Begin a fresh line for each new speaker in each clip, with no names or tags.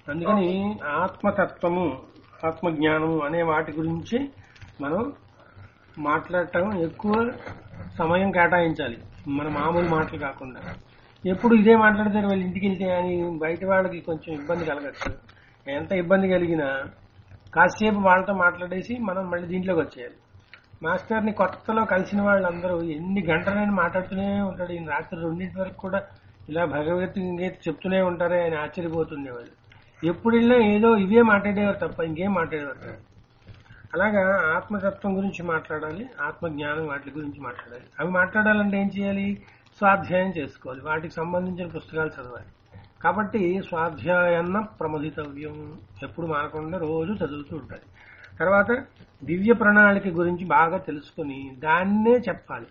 అందుకని ఆత్మతత్వము ఆత్మజ్ఞానము అనే వాటి గురించి మనం మాట్లాడటం ఎక్కువ సమయం కేటాయించాలి మన మామూలు మాటలు కాకుండా ఎప్పుడు ఇదే మాట్లాడతారు వాళ్ళు ఇంటికి వెళ్తే అని బయట వాళ్ళకి కొంచెం ఇబ్బంది కలగచ్చు ఎంత ఇబ్బంది కలిగినా కాసేపు వాళ్ళతో మాట్లాడేసి మనం మళ్ళీ దీంట్లోకి వచ్చేయాలి మాస్టర్ని కొత్తలో కలిసిన వాళ్ళందరూ ఎన్ని గంటలైనా మాట్లాడుతూనే ఉంటాడు ఈయన రాత్రి రెండింటి వరకు కూడా ఇలా భగవద్గీత చెప్తూనే ఉంటారే అని ఆశ్చర్యపోతుండేవాళ్ళు ఎప్పుడు వెళ్ళినా ఏదో ఇవే మాట్లాడేవారు తప్ప ఇంకేం మాట్లాడేవారు కాదు. అలాగా ఆత్మతత్వం గురించి మాట్లాడాలి ఆత్మ జ్ఞానం వాటి గురించి మాట్లాడాలి అవి మాట్లాడాలంటే ఏం చేయాలి స్వాధ్యాయం చేసుకోవాలి వాటికి సంబంధించిన పుస్తకాలు చదవాలి కాబట్టి స్వాధ్యాయాన్న ప్రమదితవ్యం ఎప్పుడు మానకుండా రోజు చదువుతూ ఉండాలి తర్వాత దివ్య ప్రణాళిక గురించి బాగా తెలుసుకుని దాన్నే చెప్పాలి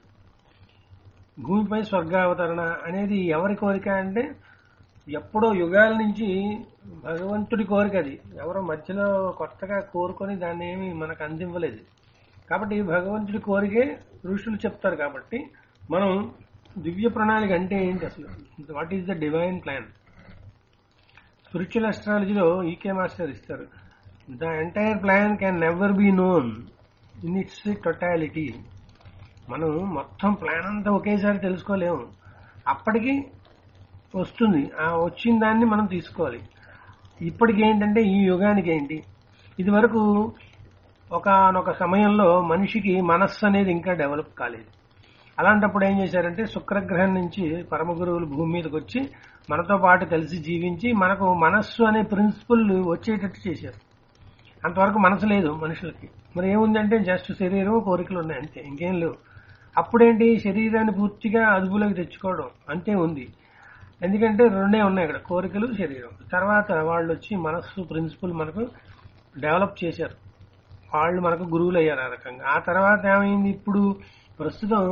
భూమిపై స్వర్గావతరణ అనేది ఎవరి కోరిక అంటే ఎప్పుడో యుగాల నుంచి భగవంతుడి కోరిక అది ఎవరో మధ్యలో కొత్తగా కోరుకొని దాన్ని ఏమి మనకు అందివ్వలేదు కాబట్టి భగవంతుడి కోరికే ఋషులు చెప్తారు కాబట్టి మనం దివ్య ప్రణాళిక అంటే ఏంటి అసలు what is the divine plan spiritual అస్ట్రాలజీలో ఈకే మాస్టర్ ఇస్తారు the entire plan can never be known in its totality మనం మొత్తం ప్లాన్ అంతా ఒకేసారి తెలుసుకోలేము అప్పటికి వస్తుంది ఆ వచ్చిన దాన్ని మనం తీసుకోవాలి ఇప్పటికి ఏంటంటే ఈ యుగానికి ఏంటి ఇది వరకు ఒకనొక సమయంలో మనిషికి మనస్సు అనేది ఇంకా డెవలప్ కాలేదు అలాంటప్పుడు ఏం చేశారంటే శుక్రగ్రహం నుంచి పరమ గురువులు భూమి మీదకి వచ్చి మనతో పాటు కలిసి జీవించి మనకు మనస్సు అనే ప్రిన్సిపల్ వచ్చేటట్టు చేశారు అంతవరకు మనసు లేదు మనుషులకి మరి ఏముందంటే జస్ట్ శరీరం కోరికలు ఉన్నాయి అంతే ఇంకేం లేవు అప్పుడేంటి శరీరాన్ని పూర్తిగా అదుపులోకి తెచ్చుకోవడం అంతే ఉంది ఎందుకంటే రెండే ఉన్నాయి ఇక్కడ కోరికలు శరీరం తర్వాత వాళ్ళు వచ్చి మనస్సు ప్రిన్సిపల్ మనకు డెవలప్ చేశారు వాళ్ళు మనకు గురువులు అయ్యారు ఆ రకంగా ఆ తర్వాత ఏమైంది ఇప్పుడు ప్రస్తుతం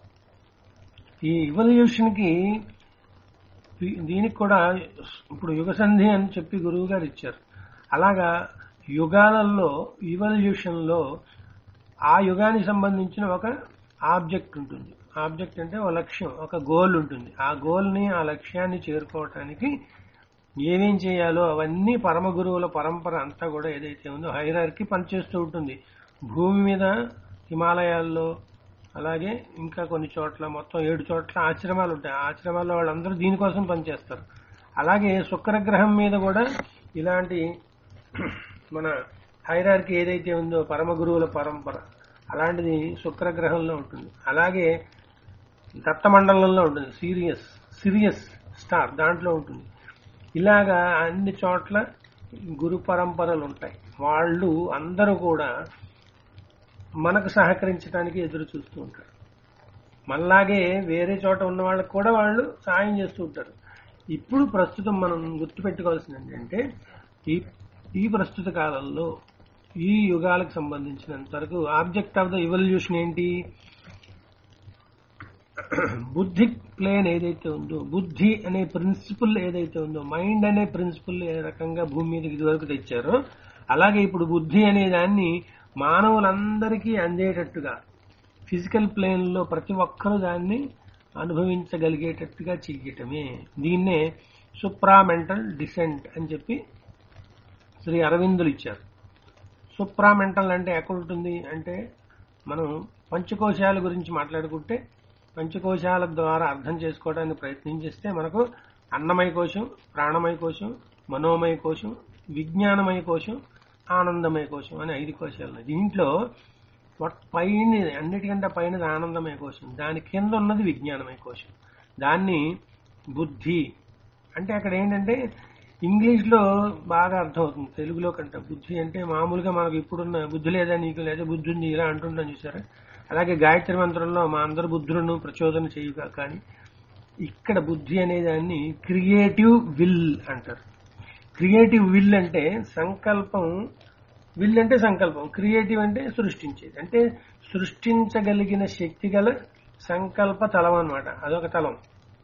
ఈ ఇవల్యూషన్ కి దీనికి కూడా ఇప్పుడు యుగ సంధి అని చెప్పి గురువు గారు ఇచ్చారు అలాగా యుగాలలో ఇవల్యూషన్ లో ఆ యుగానికి సంబంధించిన ఒక ఆబ్జెక్ట్ ఉంటుంది ఆబ్జెక్ట్ అంటే ఒక లక్ష్యం ఒక గోల్ ఉంటుంది ఆ గోల్ ని ఆ లక్ష్యాన్ని చేరుకోవటానికి ఏమేం చేయాలో అవన్నీ పరమ గురువుల పరంపర అంతా కూడా ఏదైతే ఉందో హైరార్కి పనిచేస్తూ ఉంటుంది భూమి మీద హిమాలయాల్లో అలాగే ఇంకా కొన్ని చోట్ల మొత్తం ఏడు చోట్ల ఆశ్రమాలు ఉంటాయి ఆ ఆశ్రమాల్లో వాళ్ళందరూ దీనికోసం పనిచేస్తారు అలాగే శుక్రగ్రహం మీద కూడా ఇలాంటి మన హైరార్కి ఏదైతే ఉందో పరమ గురువుల పరంపర అలాంటిది శుక్రగ్రహంలో ఉంటుంది అలాగే దత్తమండలంలో ఉంటుంది సీరియస్ సిరియస్ స్టార్ దాంట్లో ఉంటుంది ఇలాగా అన్ని చోట్ల గురు పరంపరలు ఉంటాయి వాళ్ళు అందరూ కూడా మనకు సహకరించడానికి ఎదురు చూస్తూ ఉంటారు మనలాగే వేరే చోట ఉన్న వాళ్ళకి కూడా వాళ్ళు సాయం చేస్తూ ఉంటారు ఇప్పుడు ప్రస్తుతం మనం గుర్తుపెట్టుకోవాల్సింది ఏంటంటే ఈ ఈ ప్రస్తుత కాలంలో ఈ యుగాలకు సంబంధించినంత వరకు ఆబ్జెక్ట్ ఆఫ్ ద ఇవల్యూషన్ ఏంటి బుద్ధి ప్లేన్ ఏదైతే ఉందో బుద్ధి అనే ప్రిన్సిపల్ ఏదైతే ఉందో మైండ్ అనే ప్రిన్సిపల్ ఏ రకంగా భూమి మీదకి ఇదివరకు తెచ్చారో అలాగే ఇప్పుడు బుద్ధి అనే దాన్ని మానవులందరికీ అందేటట్టుగా ఫిజికల్ ప్లేన్ లో ప్రతి ఒక్కరూ దాన్ని అనుభవించగలిగేటట్టుగా చెయ్యటమే దీన్నే సుప్రామెంటల్ డిసెంట్ అని చెప్పి శ్రీ అరవిందులు ఇచ్చారు సుప్రామెంటల్ అంటే ఎక్కడ ఉంటుంది అంటే మనం పంచకోశాల గురించి మాట్లాడుకుంటే పంచకోశాల ద్వారా అర్థం చేసుకోవడానికి ప్రయత్నం చేస్తే మనకు అన్నమయ కోశం ప్రాణమయ కోశం మనోమయ కోశం విజ్ఞానమయ కోశం ఆనందమయ కోశం అని ఐదు కోశాలు ఉన్నాయి దీంట్లో మొట్- పైన అన్నిటికంటే పైన ఆనందమయ కోశం దాని కింద ఉన్నది విజ్ఞానమయ కోశం దాన్ని బుద్ధి అంటే అక్కడ ఏంటంటే ఇంగ్లీష్ లో బాగా అర్థం అవుతుంది తెలుగులో కంటే బుద్ధి అంటే మామూలుగా మనకు ఇప్పుడున్న బుద్ధి లేదా నీకు లేదా బుద్ధి ఉంది ఇలా అంటుంటాం చూసారా అలాగే గాయత్రి మంత్రంలో మా అందరి బుద్ధులను ప్రచోదన చేయుగా కానీ ఇక్కడ బుద్ధి అనే దాన్ని క్రియేటివ్ విల్ అంటారు క్రియేటివ్ విల్ అంటే సంకల్పం విల్ అంటే సంకల్పం క్రియేటివ్ అంటే సృష్టించేది అంటే సృష్టించగలిగిన శక్తి గల సంకల్ప తలం అన్నమాట అదొక తలం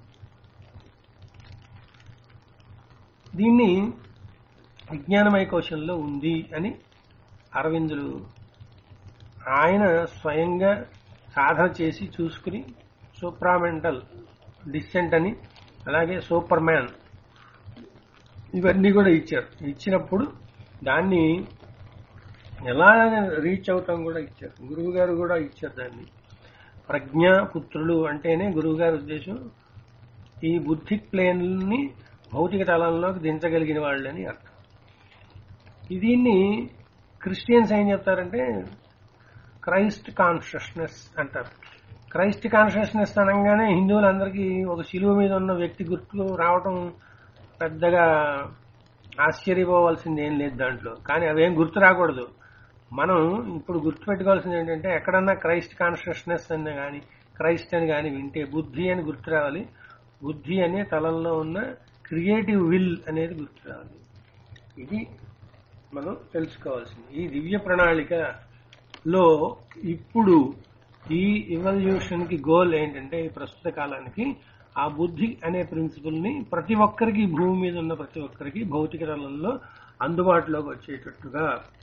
దీన్ని విజ్ఞానమయ కోశంలో ఉంది అని అరవిందులు ఆయన స్వయంగా సాధన చేసి చూసుకుని సూప్రామెంటల్ డిసెంట్ అని అలాగే సూపర్ మ్యాన్ ఇవన్నీ కూడా ఇచ్చారు ఇచ్చినప్పుడు దాన్ని ఎలా రీచ్ అవుతాం కూడా ఇచ్చారు గురువు గారు కూడా ఇచ్చారు దాన్ని ప్రజ్ఞాపుత్రులు అంటేనే గురువు గారి ఉద్దేశం ఈ బుద్ధి ప్లేన్ని భౌతిక తలంలోకి దించగలిగిన వాళ్ళని అర్థం దీన్ని క్రిస్టియన్స్ ఏం చెప్తారంటే క్రైస్ట్ కాన్షియస్నెస్ అంటారు క్రైస్ట్ కాన్షియస్నెస్ అనగానే హిందువులందరికీ ఒక శిలువ మీద ఉన్న వ్యక్తి గుర్తు రావటం పెద్దగా ఆశ్చర్యపోవాల్సింది ఏం లేదు దాంట్లో కానీ అవేం గుర్తు రాకూడదు మనం ఇప్పుడు గుర్తుపెట్టుకోవాల్సింది ఏంటంటే ఎక్కడన్నా క్రైస్ట్ కాన్షియస్నెస్ అని కానీ క్రైస్ట్ అని కానీ వింటే బుద్ధి అని గుర్తు రావాలి బుద్ధి అనే తలంలో ఉన్న క్రియేటివ్ విల్ అనేది గుర్తు రావాలి ఇది మనం తెలుసుకోవాల్సింది ఈ దివ్య ప్రణాళికలో ఇప్పుడు ఈ ఇవల్యూషన్ కి గోల్ ఏంటంటే ఈ ప్రస్తుత కాలానికి ఆ బుద్ధి అనే ప్రిన్సిపల్ ని ప్రతి ఒక్కరికి భూమి మీద ఉన్న ప్రతి ఒక్కరికి భౌతిక తలంలో అందుబాటులోకి వచ్చేటట్టుగా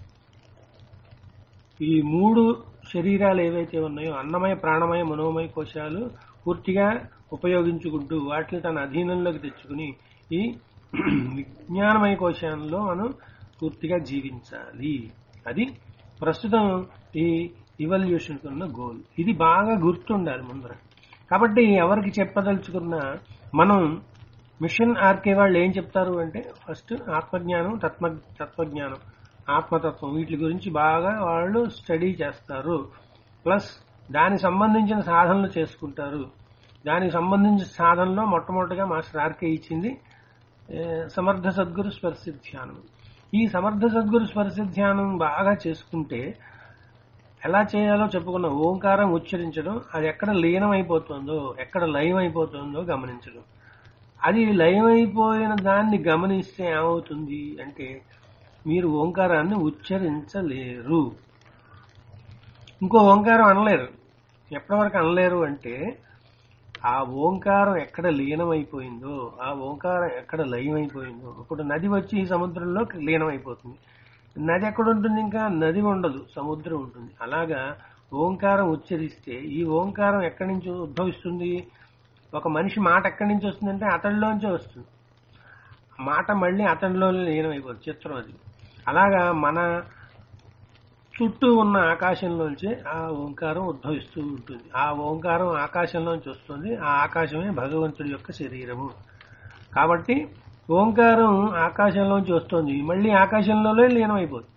ఈ మూడు శరీరాలు ఏవైతే ఉన్నాయో అన్నమయ ప్రాణమయ మనోమయ కోశాలు పూర్తిగా ఉపయోగించుకుంటూ వాటిని తన అధీనంలోకి తెచ్చుకుని ఈ విజ్ఞానమయ కోశాలలో మనం పూర్తిగా జీవించాలి అది ప్రస్తుతం ఈ ఇవల్యూషన్ ఉన్న గోల్ ఇది బాగా గుర్తుండాలి ముందర కాబట్టి ఎవరికి చెప్పదలుచుకున్నా మనం మిషన్ ఆర్కే వాళ్ళు ఏం చెప్తారు అంటే ఫస్ట్ ఆత్మజ్ఞానం తత్వ తత్వజ్ఞానం ఆత్మతత్వం వీటి గురించి బాగా వాళ్ళు స్టడీ చేస్తారు ప్లస్ దానికి సంబంధించిన సాధనలు చేసుకుంటారు దానికి సంబంధించిన సాధనలో మొట్టమొదటిగా మాస్టర్ ఆర్కే ఇచ్చింది ఏ, సమర్థ సద్గురు స్పర్శ ధ్యానం ఈ సమర్థ సద్గురు స్పర్శ ధ్యానం బాగా చేసుకుంటే ఎలా చేయాలో చెప్పుకున్న ఓంకారం ఉచ్చరించడం అది ఎక్కడ లీనం అయిపోతుందో ఎక్కడ లయం అయిపోతుందో గమనించడం అది లయం అయిపోయిన దాన్ని గమనిస్తే ఏమవుతుంది అంటే మీరు ఓంకారాన్ని ఉచ్చరించలేరు ఇంకో ఓంకారం అనలేరు ఎప్పటి వరకు అనలేరు అంటే ఆ ఓంకారం ఎక్కడ లీనమైపోయిందో ఆ ఓంకారం ఎక్కడ లయమైపోయిందో ఇప్పుడు నది వచ్చి ఈ సముద్రంలో లీనమైపోతుంది నది ఎక్కడ ఉంటుంది ఇంకా నది ఉండదు సముద్రం ఉంటుంది అలాగా ఓంకారం ఉచ్చరిస్తే ఈ ఓంకారం ఎక్కడి నుంచి ఉద్భవిస్తుంది ఒక మనిషి మాట ఎక్కడి నుంచి వస్తుందంటే అతడిలోంచే వస్తుంది మాట మళ్ళీ అతనిలో లీనమైపోతుంది చిత్రం అది అలాగా మన చుట్టూ ఉన్న ఆకాశంలోంచి ఆ ఓంకారం ఉద్భవిస్తూ ఉంటుంది ఆ ఓంకారం ఆకాశంలోంచి వస్తుంది ఆ ఆకాశమే భగవంతుడి యొక్క శరీరము కాబట్టి ఓంకారం ఆకాశంలోంచి వస్తుంది మళ్ళీ ఆకాశంలోనే లీనమైపోతుంది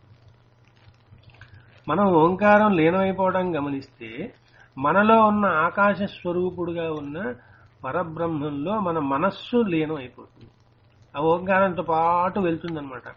మనం ఓంకారం లీనమైపోవడం గమనిస్తే మనలో ఉన్న ఆకాశ స్వరూపుడుగా ఉన్న పరబ్రహ్మంలో మన మనస్సు లీనమైపోతుంది ఆ ఓంకారంతో పాటు వెళ్తుందన్నమాట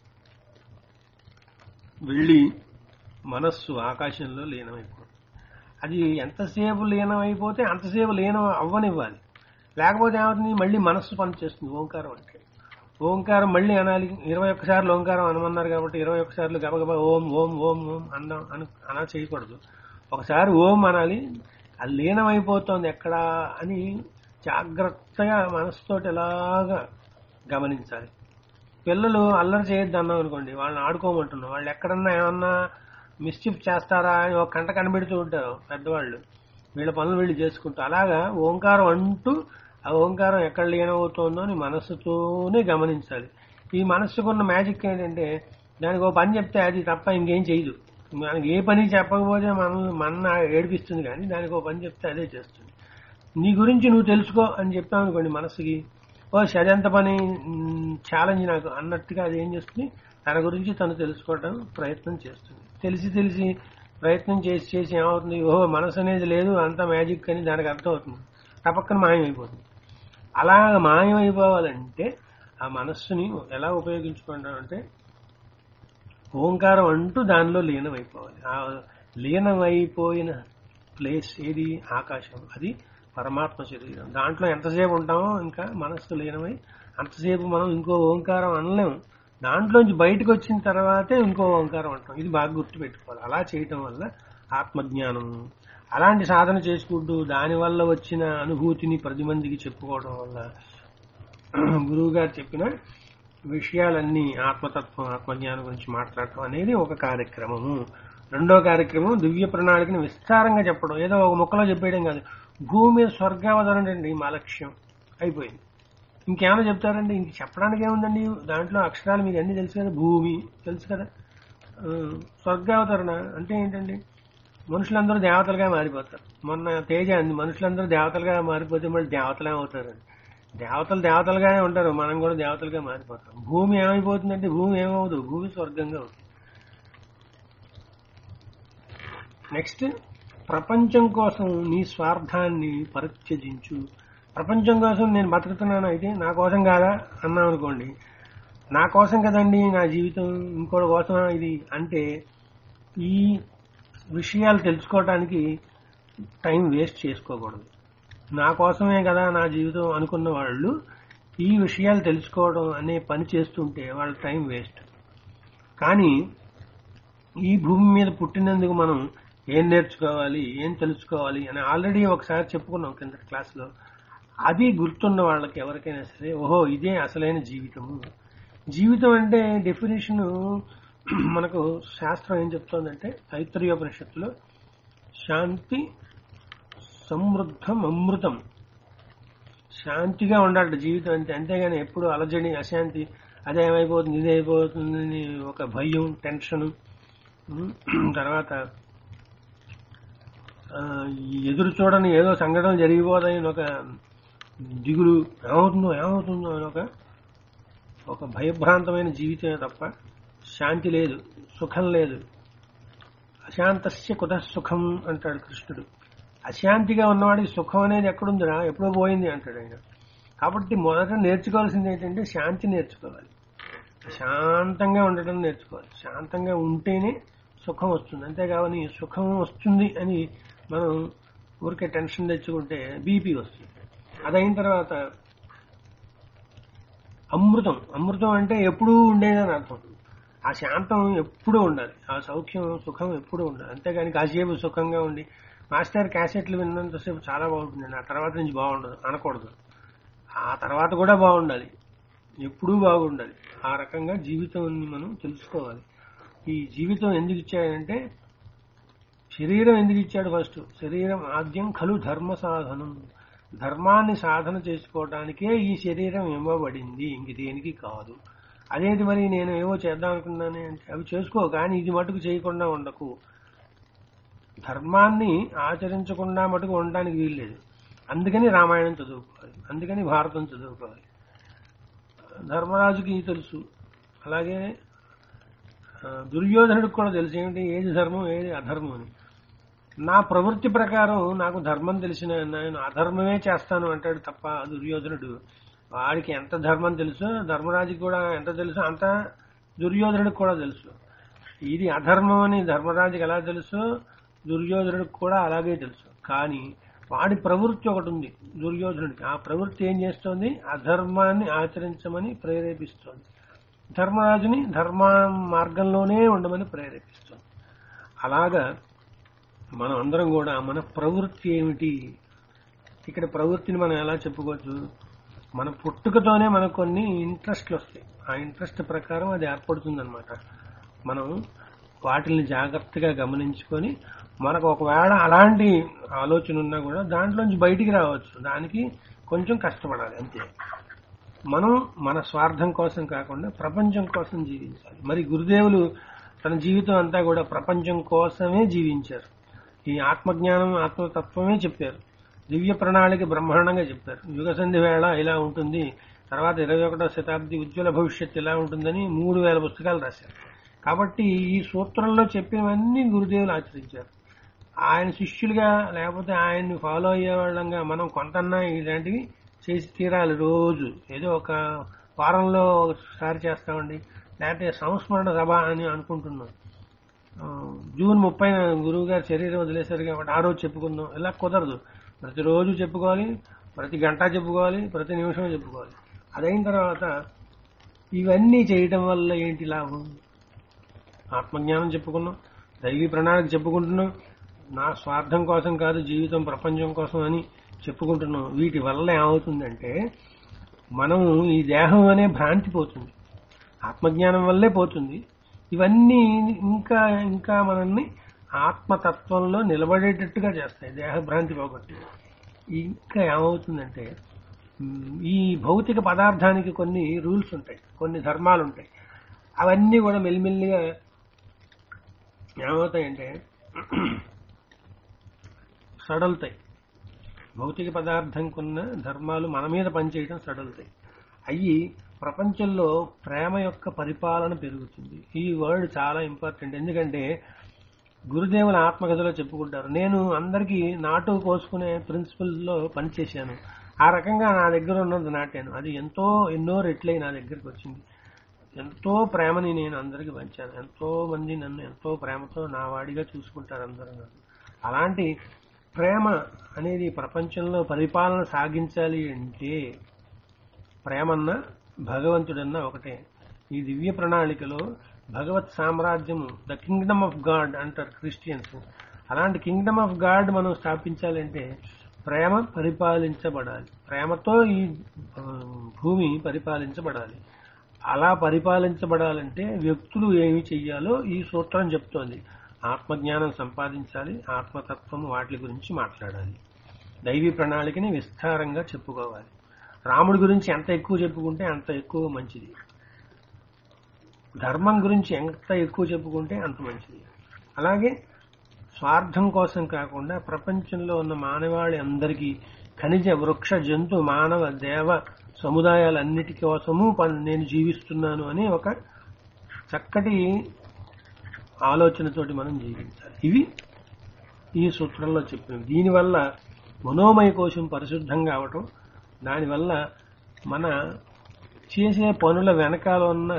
వెళ్ళి మనస్సు ఆకాశంలో లీనమైపోతుంది అది ఎంతసేపు లీనమైపోతే అంతసేపు లీనం అవ్వనివ్వాలి లేకపోతే ఏమవుతుంది మళ్ళీ మనస్సు పనిచేస్తుంది ఓంకారం అంటే ఓంకారం మళ్ళీ అనాలి ఇరవై ఒక్కసార్లు ఓంకారం అనమన్నారు కాబట్టి ఇరవై ఒక్కసార్లు గబగబా ఓం ఓం ఓం ఓం అన్నా అని అనా చేయకూడదు ఒకసారి ఓం అనాలి అది లీనమైపోతుంది ఎక్కడా అని జాగ్రత్తగా మనసుతోటి ఎలాగా గమనించాలి పిల్లలు అల్లరి చేయొద్దు అన్నాం అనుకోండి వాళ్ళని ఆడుకోమంటున్నాం వాళ్ళు ఎక్కడన్నా ఏమన్నా మిస్చిఫ్ చేస్తారా అని ఒక కంట కనిపెడుతూ ఉంటారు పెద్దవాళ్ళు వీళ్ళ పనులు వీళ్ళు చేసుకుంటూ అలాగా ఓంకారం అంటూ ఆ ఓంకారం ఎక్కడ లీనమవుతోందో అని మనస్సుతోనే గమనించాలి ఈ మనస్సుకున్న మ్యాజిక్ ఏంటంటే దానికి ఒక పని చెప్తే అది తప్ప ఇంకేం చేయదు మనకి ఏ పని చెప్పకపోతే మన మన ఏడిపిస్తుంది కానీ దానికి ఒక పని చెప్తే అదే చేస్తుంది నీ గురించి నువ్వు తెలుసుకో అని చెప్పావు అనుకోండి మనసుకి ఓ షడంత పని ఛాలెంజ్ నాకు అన్నట్టుగా అది ఏం చేస్తుంది తన గురించి తను తెలుసుకోవడం ప్రయత్నం చేస్తుంది తెలిసి తెలిసి ప్రయత్నం చేసి చేసి ఏమవుతుంది ఓహో మనసు అనేది లేదు అంతా మ్యాజిక్ అని దానికి అర్థం అవుతుంది తప్పక్కన మాయమైపోతుంది అలా మాయమైపోవాలంటే ఆ మనస్సుని ఎలా ఉపయోగించుకుంటాం అంటే ఓంకారం అంటూ దానిలో లీనమైపోవాలి ఆ లీనమైపోయిన ప్లేస్ ఏది ఆకాశం అది పరమాత్మ శరీరం దాంట్లో ఎంతసేపు ఉంటామో ఇంకా మనస్సు లీనమై అంతసేపు మనం ఇంకో ఓంకారం అనలేము దాంట్లోంచి బయటకు వచ్చిన తర్వాతే ఇంకో ఓంకారం అంటాం ఇది బాగా గుర్తుపెట్టుకోవాలి అలా చేయటం వల్ల ఆత్మజ్ఞానం అలాంటి సాధన చేసుకుంటూ దానివల్ల వచ్చిన అనుభూతిని పది మందికి చెప్పుకోవడం వల్ల గురువు గారు చెప్పిన విషయాలన్నీ ఆత్మతత్వం ఆత్మజ్ఞానం గురించి మాట్లాడటం అనేది ఒక కార్యక్రమము రెండో కార్యక్రమం దివ్య ప్రణాళికని విస్తారంగా చెప్పడం ఏదో ఒక ముక్కలో చెప్పేయడం కాదు భూమి మీద స్వర్గావతరణ అండి మా లక్ష్యం అయిపోయింది ఇంకేమైనా చెప్తారండి ఇంక చెప్పడానికి ఏముందండి దాంట్లో అక్షరాలు మీకు అన్ని తెలుసు కదా భూమి తెలుసు కదా ఆ, స్వర్గావతరణ అంటే ఏంటండి మనుషులందరూ దేవతలుగా మారిపోతారు మొన్న తేజ అంది మనుషులందరూ దేవతలుగా మారిపోతే మళ్ళీ దేవతలే అవుతారు దేవతలు దేవతలుగానే ఉంటారు మనం కూడా దేవతలుగా మారిపోతాం భూమి ఏమైపోతుందంటే భూమి ఏమవుతుంది భూమి స్వర్గంగా అవుతుంది నెక్స్ట్ ప్రపంచం కోసం నీ స్వార్థాన్ని పరిత్యజించు ప్రపంచం కోసం నేను బతుకుతున్నాను అయితే నా కోసం కాదా అన్నాం అనుకోండి నా కోసం కదండి నా జీవితం ఇంకోటి కోసం ఇది అంటే ఈ విషయాలు తెలుసుకోవడానికి టైం వేస్ట్ చేసుకోకూడదు నా కోసమే కదా నా జీవితం అనుకున్న వాళ్ళు ఈ విషయాలు తెలుసుకోవడం అనే పని చేస్తుంటే వాళ్ళ టైం వేస్ట్ కానీ ఈ భూమి మీద పుట్టినందుకు మనం ఏం నేర్చుకోవాలి ఏం తెలుసుకోవాలి అని ఆల్రెడీ ఒకసారి చెప్పుకున్నాం కింద క్లాస్లో అది గుర్తున్న వాళ్ళకి ఎవరికైనా సరే ఓహో ఇదే అసలైన జీవితము జీవితం అంటే డెఫినేషన్ మనకు శాస్త్రం ఏం చెప్తోందంటే తైత్రీయోపనిషత్తులో శాంతి సమృద్ధం అమృతం శాంతిగా ఉండాలట జీవితం అంతే అంతేగాని ఎప్పుడు అలజడి అశాంతి అదే ఏమైపోతుంది ఇదే అయిపోతుంది అని ఒక భయం టెన్షన్ తర్వాత ఆ, ఈ ఎదురు చూడని ఏదో సంఘటన జరిగిపోదని ఒక దిగులు ఏమవుతుందో ఏమవుతుందో అని ఒక ఒక భయభ్రాంతమైన జీవితమే తప్ప శాంతి లేదు సుఖం లేదు అశాంతస్య కుత సుఖం అంటాడు కృష్ణుడు అశాంతిగా ఉన్నవాడికి సుఖం అనేది ఎక్కడుందిరా ఎప్పుడో పోయింది అంటాడు ఆయన కాబట్టి మొదట నేర్చుకోవాల్సింది ఏంటంటే శాంతి నేర్చుకోవాలి శాంతంగా ఉండటం నేర్చుకోవాలి శాంతంగా ఉంటేనే సుఖం వస్తుంది అంతేకావని సుఖం వస్తుంది అని మనం ఊరికే టెన్షన్ తెచ్చుకుంటే బీపీ వస్తుంది అదైన తర్వాత అమృతం అమృతం అంటే ఎప్పుడూ ఉండేదని అర్థం ఆ శాంతం ఎప్పుడూ ఉండాలి ఆ సౌఖ్యం సుఖం ఎప్పుడూ ఉండాలి అంతేగాని కాసేపు సుఖంగా ఉండి మాస్టర్ క్యాసెట్లు విన్నంతసేపు చాలా బాగుంటుందండి ఆ తర్వాత నుంచి బాగుండదు అనకూడదు ఆ తర్వాత కూడా బాగుండాలి ఎప్పుడూ బాగుండాలి ఆ రకంగా జీవితాన్ని మనం తెలుసుకోవాలి ఈ జీవితం ఎందుకు ఇచ్చాడంటే శరీరం ఎందుకు ఇచ్చాడు ఫస్ట్ శరీరం ఆద్యం ఖలు ధర్మ సాధనం ధర్మాన్ని సాధన చేసుకోవడానికే ఈ శరీరం ఇవ్వబడింది ఇంక దేనికి కాదు అదేంటి మరి నేను ఏవో చేద్దాం అనుకున్నాను అంటే అవి చేసుకో కానీ ఇది మటుకు చేయకుండా ఉండకు ధర్మాన్ని ఆచరించకుండా మటుకు ఉండడానికి వీల్లేదు అందుకని రామాయణం చదువుకోవాలి అందుకని భారతం చదువుకోవాలి ధర్మరాజుకి తెలుసు అలాగే ఆ, దుర్యోధనుడికి కూడా తెలుసు ఏమిటి ఏది ధర్మం ఏది అధర్మం అని నా ప్రవృత్తి ప్రకారం నాకు ధర్మం తెలిసిన నేను అధర్మమే చేస్తాను అంటాడు తప్ప దుర్యోధనుడు వాడికి ఎంత ధర్మం తెలుసో ధర్మరాజుకి కూడా ఎంత తెలుసో అంత దుర్యోధనుడికి కూడా తెలుసు ఇది అధర్మం అని ధర్మరాజుకి ఎలా తెలుసో దుర్యోధనుడికి కూడా అలాగే తెలుసు కానీ వాడి ప్రవృత్తి ఒకటి ఉంది దుర్యోధనుడికి ఆ ప్రవృత్తి ఏం చేస్తోంది అధర్మాన్ని ఆచరించమని ప్రేరేపిస్తోంది ధర్మరాజుని ధర్మ మార్గంలోనే ఉండమని ప్రేరేపిస్తుంది అలాగా మనం అందరం కూడా మన ప్రవృత్తి ఏమిటి ఇక్కడ ప్రవృత్తిని మనం ఎలా చెప్పుకోవచ్చు మన పుట్టుకతోనే మనకు కొన్ని ఇంట్రెస్ట్లు వస్తాయి ఆ ఇంట్రెస్ట్ ప్రకారం అది ఏర్పడుతుంది అనమాట మనం వాటిని జాగ్రత్తగా గమనించుకొని మనకు ఒకవేళ అలాంటి ఆలోచన ఉన్నా కూడా దాంట్లోంచి బయటికి రావచ్చు దానికి కొంచెం కష్టపడాలి అంతే మనం మన స్వార్థం కోసం కాకుండా ప్రపంచం కోసం జీవించాలి మరి గురుదేవులు తన జీవితం అంతా కూడా ప్రపంచం కోసమే జీవించారు ఈ ఆత్మజ్ఞానం ఆత్మతత్వమే చెప్పారు దివ్య ప్రణాళిక బ్రహ్మాండంగా చెప్పారు యుగ సంధి వేళ ఇలా ఉంటుంది తర్వాత ఇరవై ఒకటో శతాబ్ది ఉజ్వల భవిష్యత్తు ఇలా ఉంటుందని మూడు వేల పుస్తకాలు రాశారు కాబట్టి ఈ సూత్రంలో చెప్పినవన్నీ గురుదేవులు ఆచరించారు ఆయన శిష్యులుగా లేకపోతే ఆయన్ని ఫాలో అయ్యే వాళ్ళంగా మనం కొంతన్నా ఇలాంటివి చేసి తీరాలి రోజు ఏదో ఒక వారంలో ఒకసారి చేస్తామండి లేకపోతే సంస్మరణ సభ అని అనుకుంటున్నాం ఆ, జూన్ ముప్పై గురువు గారు శరీరం వదిలేశారు కాబట్టి ఆ రోజు చెప్పుకుందాం ఇలా కుదరదు ప్రతిరోజు చెప్పుకోవాలి ప్రతి గంట చెప్పుకోవాలి ప్రతి నిమిషం చెప్పుకోవాలి అదైన తర్వాత ఇవన్నీ చేయటం వల్ల ఏంటి లాభం ఆత్మజ్ఞానం చెప్పుకున్నాం దైవీ ప్రణాళిక చెప్పుకుంటున్నాం నా స్వార్థం కోసం కాదు జీవితం ప్రపంచం కోసం అని చెప్పుకుంటున్నాం వీటి వల్ల ఏమవుతుందంటే మనం ఈ దేహం అనే భ్రాంతి పోతుంది ఆత్మజ్ఞానం వల్లే పోతుంది ఇవన్నీ ఇంకా ఇంకా మనల్ని ఆత్మతత్వంలో నిలబడేటట్టుగా చేస్తాయి దేహభ్రాంతి పోగొట్టి ఇంకా ఏమవుతుందంటే మ్, ఈ భౌతిక పదార్థానికి కొన్ని రూల్స్ ఉంటాయి కొన్ని ధర్మాలు ఉంటాయి అవన్నీ కూడా మెల్లిమెల్లిగా ఏమవుతాయంటే సడలుతాయి భౌతిక పదార్థంకి ఉన్న ధర్మాలు మన మీద పనిచేయడం సడలుతాయి అయ్యి ప్రపంచంలో ప్రేమ యొక్క పరిపాలన పెరుగుతుంది ఈ వర్డ్ చాలా ఇంపార్టెంట్ ఎందుకంటే గురుదేవుల ఆత్మకథలో చెప్పుకుంటారు నేను అందరికీ నాటు కోసుకునే ప్రిన్సిపల్లో పనిచేశాను ఆ రకంగా నా దగ్గర ఉన్నది నాటాను అది ఎంతో ఎన్నో రెట్లై నా దగ్గరికి వచ్చింది ఎంతో ప్రేమని నేను అందరికి పంచాను ఎంతో మంది నన్ను ఎంతో ప్రేమతో నా వాడిగా చూసుకుంటారు అందరూ నన్ను అలాంటి ప్రేమ అనేది ప్రపంచంలో పరిపాలన సాగించాలి అంటే ప్రేమన్న భగవంతుడన్న ఒకటే ఈ దివ్య ప్రణాళికలో భగవత్ సామ్రాజ్యము ద కింగ్డమ్ ఆఫ్ గాడ్ అంటారు క్రిస్టియన్స్ అలాంటి కింగ్డమ్ ఆఫ్ గాడ్ మనం స్థాపించాలంటే ప్రేమ పరిపాలించబడాలి ప్రేమతో ఈ ఆ, భూమి పరిపాలించబడాలి అలా పరిపాలించబడాలంటే వ్యక్తులు ఏమి చెయ్యాలో ఈ సూత్రం చెప్తోంది ఆత్మజ్ఞానం సంపాదించాలి ఆత్మతత్వం వాటి గురించి మాట్లాడాలి దైవీ ప్రణాళికని విస్తారంగా చెప్పుకోవాలి రాముడి గురించి ఎంత ఎక్కువ చెప్పుకుంటే అంత ఎక్కువ మంచిది ధర్మం గురించి ఎంత ఎక్కువ చెప్పుకుంటే అంత మంచిది అలాగే స్వార్థం కోసం కాకుండా ప్రపంచంలో ఉన్న మానవాళి అందరికీ ఖనిజ వృక్ష జంతు మానవ దేవ సముదాయాలన్నిటి కోసము పన్- నేను జీవిస్తున్నాను అని ఒక చక్కటి ఆలోచనతోటి మనం జీవించాలి ఇవి ఈ సూత్రంలో చెప్పినవి దీనివల్ల మనోమయ కోశం పరిశుద్ధం కావటం దానివల్ల మన చేసే పనుల వెనకాల ఉన్న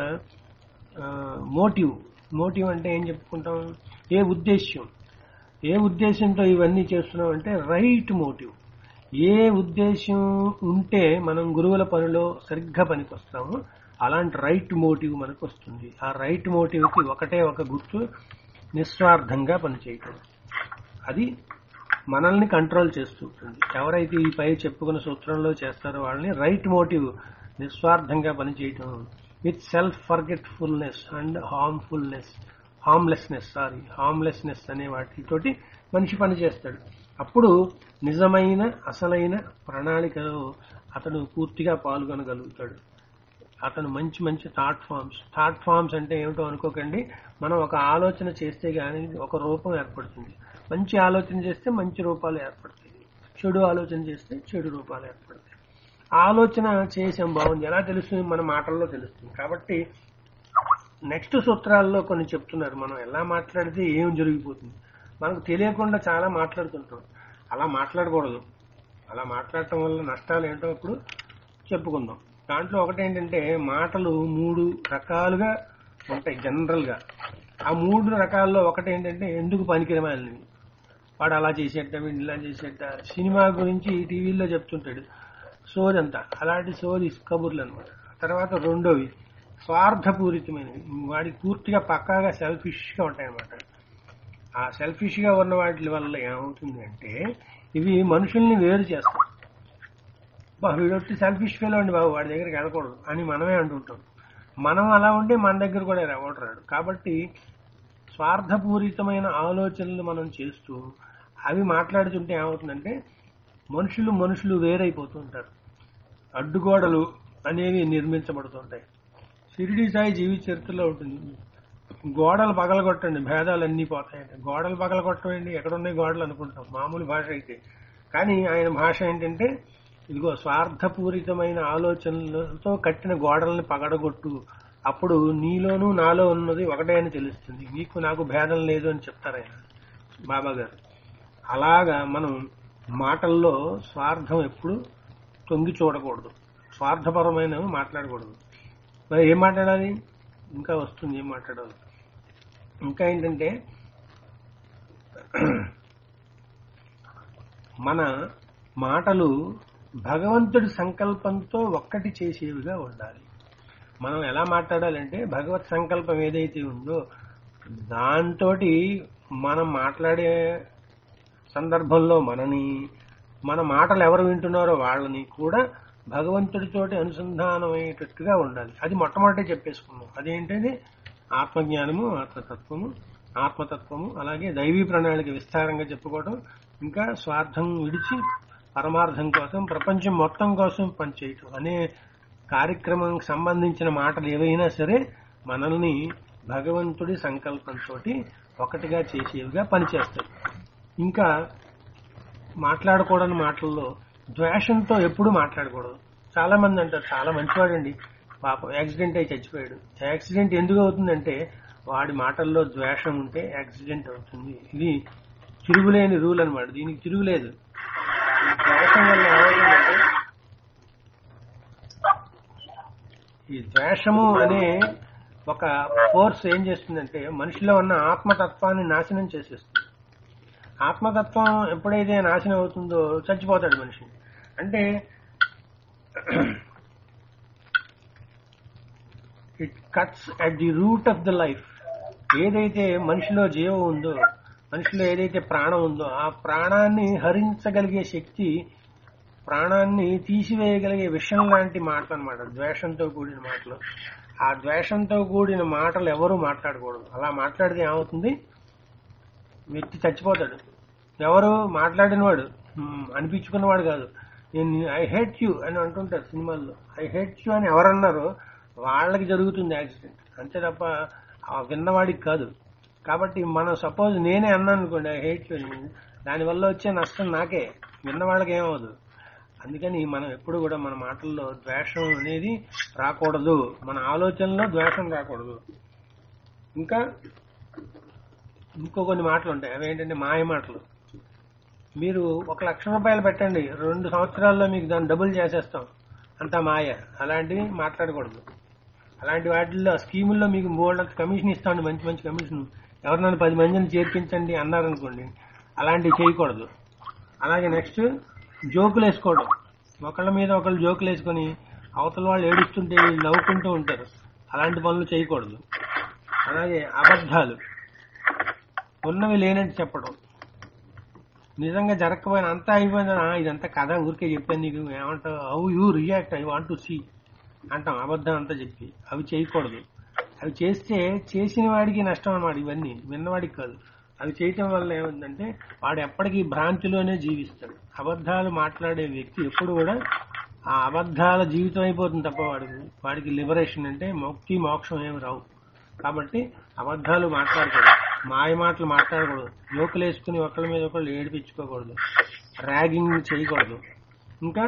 మోటివ్ మోటివ్ అంటే ఏం చెప్పుకుంటాం ఏ ఉద్దేశ్యం ఏ ఉద్దేశంతో ఇవన్నీ చేస్తున్నాం అంటే రైట్ మోటివ్ ఏ ఉద్దేశం ఉంటే మనం గురువుల పనిలో సరిగ్గా పనికొస్తామో అలాంటి రైట్ మోటివ్ మనకు వస్తుంది ఆ రైట్ మోటివ్కి ఒకటే ఒక గుర్తు నిస్వార్థంగా పనిచేయటం అది మనల్ని కంట్రోల్ చేస్తుంటుంది ఎవరైతే ఈ పై చెప్పుకున్న సూత్రంలో చేస్తారో వాళ్ళని రైట్ మోటివ్ నిస్వార్థంగా పనిచేయటం with self forgetfulness and harmfulness harmlessness sorry harmlessness అనే వాటితోటి మనిషి పని చేస్తాడు అప్పుడు నిజమైన అసలైన ప్రణాళికలో అతను పూర్తిగా పాల్గొనగలుగుతాడు అతను మంచి మంచి థాట్ ఫామ్స్ థాట్ ఫామ్స్ అంటే ఏమిటో అనుకోకండి మనం ఒక ఆలోచన చేస్తే గానీ ఒక రూపం ఏర్పడుతుంది మంచి ఆలోచన చేస్తే మంచి రూపాలు ఏర్పడతాయి చెడు ఆలోచన చేస్తే చెడు రూపాలు ఏర్పడతాయి ఆలోచన చేసాం బాగుంది ఎలా తెలుస్తుంది మన మాటల్లో తెలుస్తుంది కాబట్టి నెక్స్ట్ సూత్రాల్లో కొన్ని చెప్తున్నారు మనం ఎలా మాట్లాడితే ఏం జరిగిపోతుంది మనకు తెలియకుండా చాలా మాట్లాడుతుంటాం అలా మాట్లాడకూడదు అలా మాట్లాడటం వల్ల నష్టాలు ఏంటో ఇప్పుడు చెప్పుకుందాం దాంట్లో ఒకటి ఏంటంటే మాటలు మూడు రకాలుగా ఉంటాయి జనరల్ గా ఆ మూడు రకాల్లో ఒకటి ఏంటంటే ఎందుకు పనికిరమాలినవి వాడు అలా చేసేట వీడు ఇలా చేసేట సినిమా గురించి టీవీలో చెప్తుంటాడు సోది అంతా అలాంటి సోది కబుర్లు అనమాట తర్వాత రెండోవి స్వార్థపూరితమైనవి వాడికి పూర్తిగా పక్కాగా సెల్ఫిష్ గా ఉంటాయి అనమాట ఆ సెల్ఫిష్ గా ఉన్న వాటి వల్ల ఏమవుతుంది అంటే ఇవి మనుషుల్ని వేరు చేస్తాయి బా వీడొట్టి సెల్ఫిష్ ఫీల్ అండి బాబు వాడి దగ్గరికి వెళ్ళకూడదు అని మనమే అంటుంటాం మనం అలా ఉంటే మన దగ్గర కూడా ఎవడు రాడు కాబట్టి స్వార్థపూరితమైన ఆలోచనలు మనం చేస్తూ అవి మాట్లాడుతుంటే ఏమవుతుందంటే మనుషులు మనుషులు వేరైపోతూ ఉంటారు అడ్డుగోడలు అనేవి నిర్మించబడుతుంటాయి షిరిడి సాయి జీవిత చరిత్రలో ఉంటుంది గోడలు పగలగొట్టండి భేదాలన్నీ పోతాయండి గోడలు పగలగొట్టండి ఎక్కడున్నాయి గోడలు అనుకుంటాం మామూలు భాష అయితే కానీ ఆయన భాష ఏంటంటే ఇదిగో స్వార్థపూరితమైన ఆలోచనలతో కట్టిన గోడల్ని పగడగొట్టు అప్పుడు నీలోనూ నాలో ఉన్నది ఒకటే అని తెలుస్తుంది నీకు నాకు భేదం లేదు అని చెప్తారు ఆయన బాబా గారు అలాగా మనం మాటల్లో స్వార్థం ఎప్పుడు తొంగి చూడకూడదు స్వార్థపరమైనవి మాట్లాడకూడదు మరి ఏం మాట్లాడాలి ఇంకా వస్తుంది ఏం మాట్లాడాలి ఇంకా ఏంటంటే మన మాటలు భగవంతుడి సంకల్పంతో ఒక్కటి చేసేవిగా ఉండాలి మనం ఎలా మాట్లాడాలంటే భగవత్ సంకల్పం ఏదైతే ఉందో దాంతో మనం మాట్లాడే సందర్భంలో మనని మన మాటలు ఎవరు వింటున్నారో వాళ్ళని కూడా భగవంతుడితోటి అనుసంధానమయ్యేటట్టుగా ఉండాలి అది మొట్టమొదటి చెప్పేసుకున్నాం అదేంటది ఆత్మజ్ఞానము ఆత్మతత్వము ఆత్మతత్వము అలాగే దైవీ ప్రణాళిక విస్తారంగా చెప్పుకోవడం ఇంకా స్వార్థం విడిచి పరమార్థం కోసం ప్రపంచం మొత్తం కోసం పనిచేయటం అనే కార్యక్రమానికి సంబంధించిన మాటలు ఏవైనా సరే మనల్ని భగవంతుడి సంకల్పంతో ఒకటిగా చేసేవిగా పనిచేస్తాయి ఇంకా మాట్లాడకూడని మాటల్లో ద్వేషంతో ఎప్పుడు మాట్లాడకూడదు చాలా మంది అంటారు చాలా మంచివాడండి పాపం యాక్సిడెంట్ అయి చచ్చిపోయాడు యాక్సిడెంట్ ఎందుకు అవుతుందంటే వాడి మాటల్లో ద్వేషం ఉంటే యాక్సిడెంట్ అవుతుంది ఇది తిరుగులేని రూల్ అన్నమాట దీనికి తిరుగులేదు ఈ ద్వేషం వల్ల ఏమవుతుందంటే ఈ ద్వేషము అనే ఒక ఫోర్స్ ఏం చేస్తుందంటే మనిషిలో ఉన్న ఆత్మతత్వాన్ని నాశనం చేసేస్తుంది ఆత్మతత్వం ఎప్పుడైతే నాశనం అవుతుందో చచ్చిపోతాడు మనిషి అంటే it cuts at the root of the life ఏదైతే మనిషిలో జీవం ఉందో మనిషిలో ఏదైతే ప్రాణం ఉందో ఆ ప్రాణాన్ని హరించగలిగే శక్తి ప్రాణాన్ని తీసివేయగలిగే విషయం లాంటి మాటలు అనమాట ద్వేషంతో కూడిన మాటలు ఆ ద్వేషంతో కూడిన మాటలు ఎవరు మాట్లాడకూడదు అలా మాట్లాడితే ఏమవుతుంది వ్యక్తి చచ్చిపోతాడు ఎవరు మాట్లాడినవాడు మ్, అనిపించుకున్నవాడు కాదు నేను ఐ హేట్ యూ అని అంటుంటారు సినిమాల్లో ఐ హేట్ యూ అని ఎవరన్నారో వాళ్ళకి జరుగుతుంది యాక్సిడెంట్ అంతే తప్ప ఆ విన్నవాడికి కాదు కాబట్టి మనం సపోజ్ నేనే అన్నాను అనుకోండి ఐ హేట్ యూ అని దానివల్ల వచ్చే నష్టం నాకే విన్నవాళ్ళకి ఏమవదు అందుకని మనం ఎప్పుడు కూడా మన మాటల్లో ద్వేషం అనేది రాకూడదు మన ఆలోచనలో ద్వేషం రాకూడదు ఇంకా ఇంకో కొన్ని మాటలు ఉంటాయి అవి ఏంటంటే మాయ మాటలు మీరు ఒక లక్ష రూపాయలు పెట్టండి రెండు సంవత్సరాల్లో మీకు దాన్ని డబుల్ చేసేస్తాం అంత మాయ అలాంటివి మాట్లాడకూడదు అలాంటి వాటిల్లో స్కీముల్లో మీకు మూడు కమిషన్ ఇస్తామండి మంచి మంచి కమిషన్ ఎవరినైనా పది మందిని చేర్పించండి అన్నారనుకోండి అలాంటివి చేయకూడదు అలాగే నెక్స్ట్ జోకులు వేసుకోవడం ఒకళ్ళ మీద ఒకళ్ళు జోకులు వేసుకొని అవతల వాళ్ళు ఏడుస్తుంటే వీళ్ళు నవ్వుకుంటూ ఉంటారు అలాంటి పనులు చేయకూడదు అలాగే అబద్ధాలు ఉన్నవి లేనట్టు చెప్పడం నిజంగా జరగకపోయినా అంతా అయిపోయింది "ఆ, ఇదంతా కథ ఊరికే చెప్పాను నీకు ఏమంటావు how you react I want to see అంటాం అబద్ధం అంతా చెప్పి అవి చేయకూడదు అవి చేస్తే చేసిన వాడికి నష్టం అన్నమాట ఇవన్నీ విన్నవాడికి కాదు అవి చేయటం వల్ల ఏముందంటే వాడు ఎప్పటికీ భ్రాంతిలోనే జీవిస్తాడు అబద్ధాలు మాట్లాడే వ్యక్తి ఎప్పుడు కూడా ఆ అబద్ధాల జీవితం అయిపోతుంది తప్ప వాడికి వాడికి లిబరేషన్ అంటే ముక్తి మోక్షం ఏమి రావు కాబట్టి అబద్ధాలు మాట్లాడకూడదు మాయ మాటలు మాట్లాడకూడదు జోకులు వేసుకుని ఒకళ్ళ మీద ఒకళ్ళు ఏడిపించుకోకూడదు ర్యాగింగ్ చేయకూడదు ఇంకా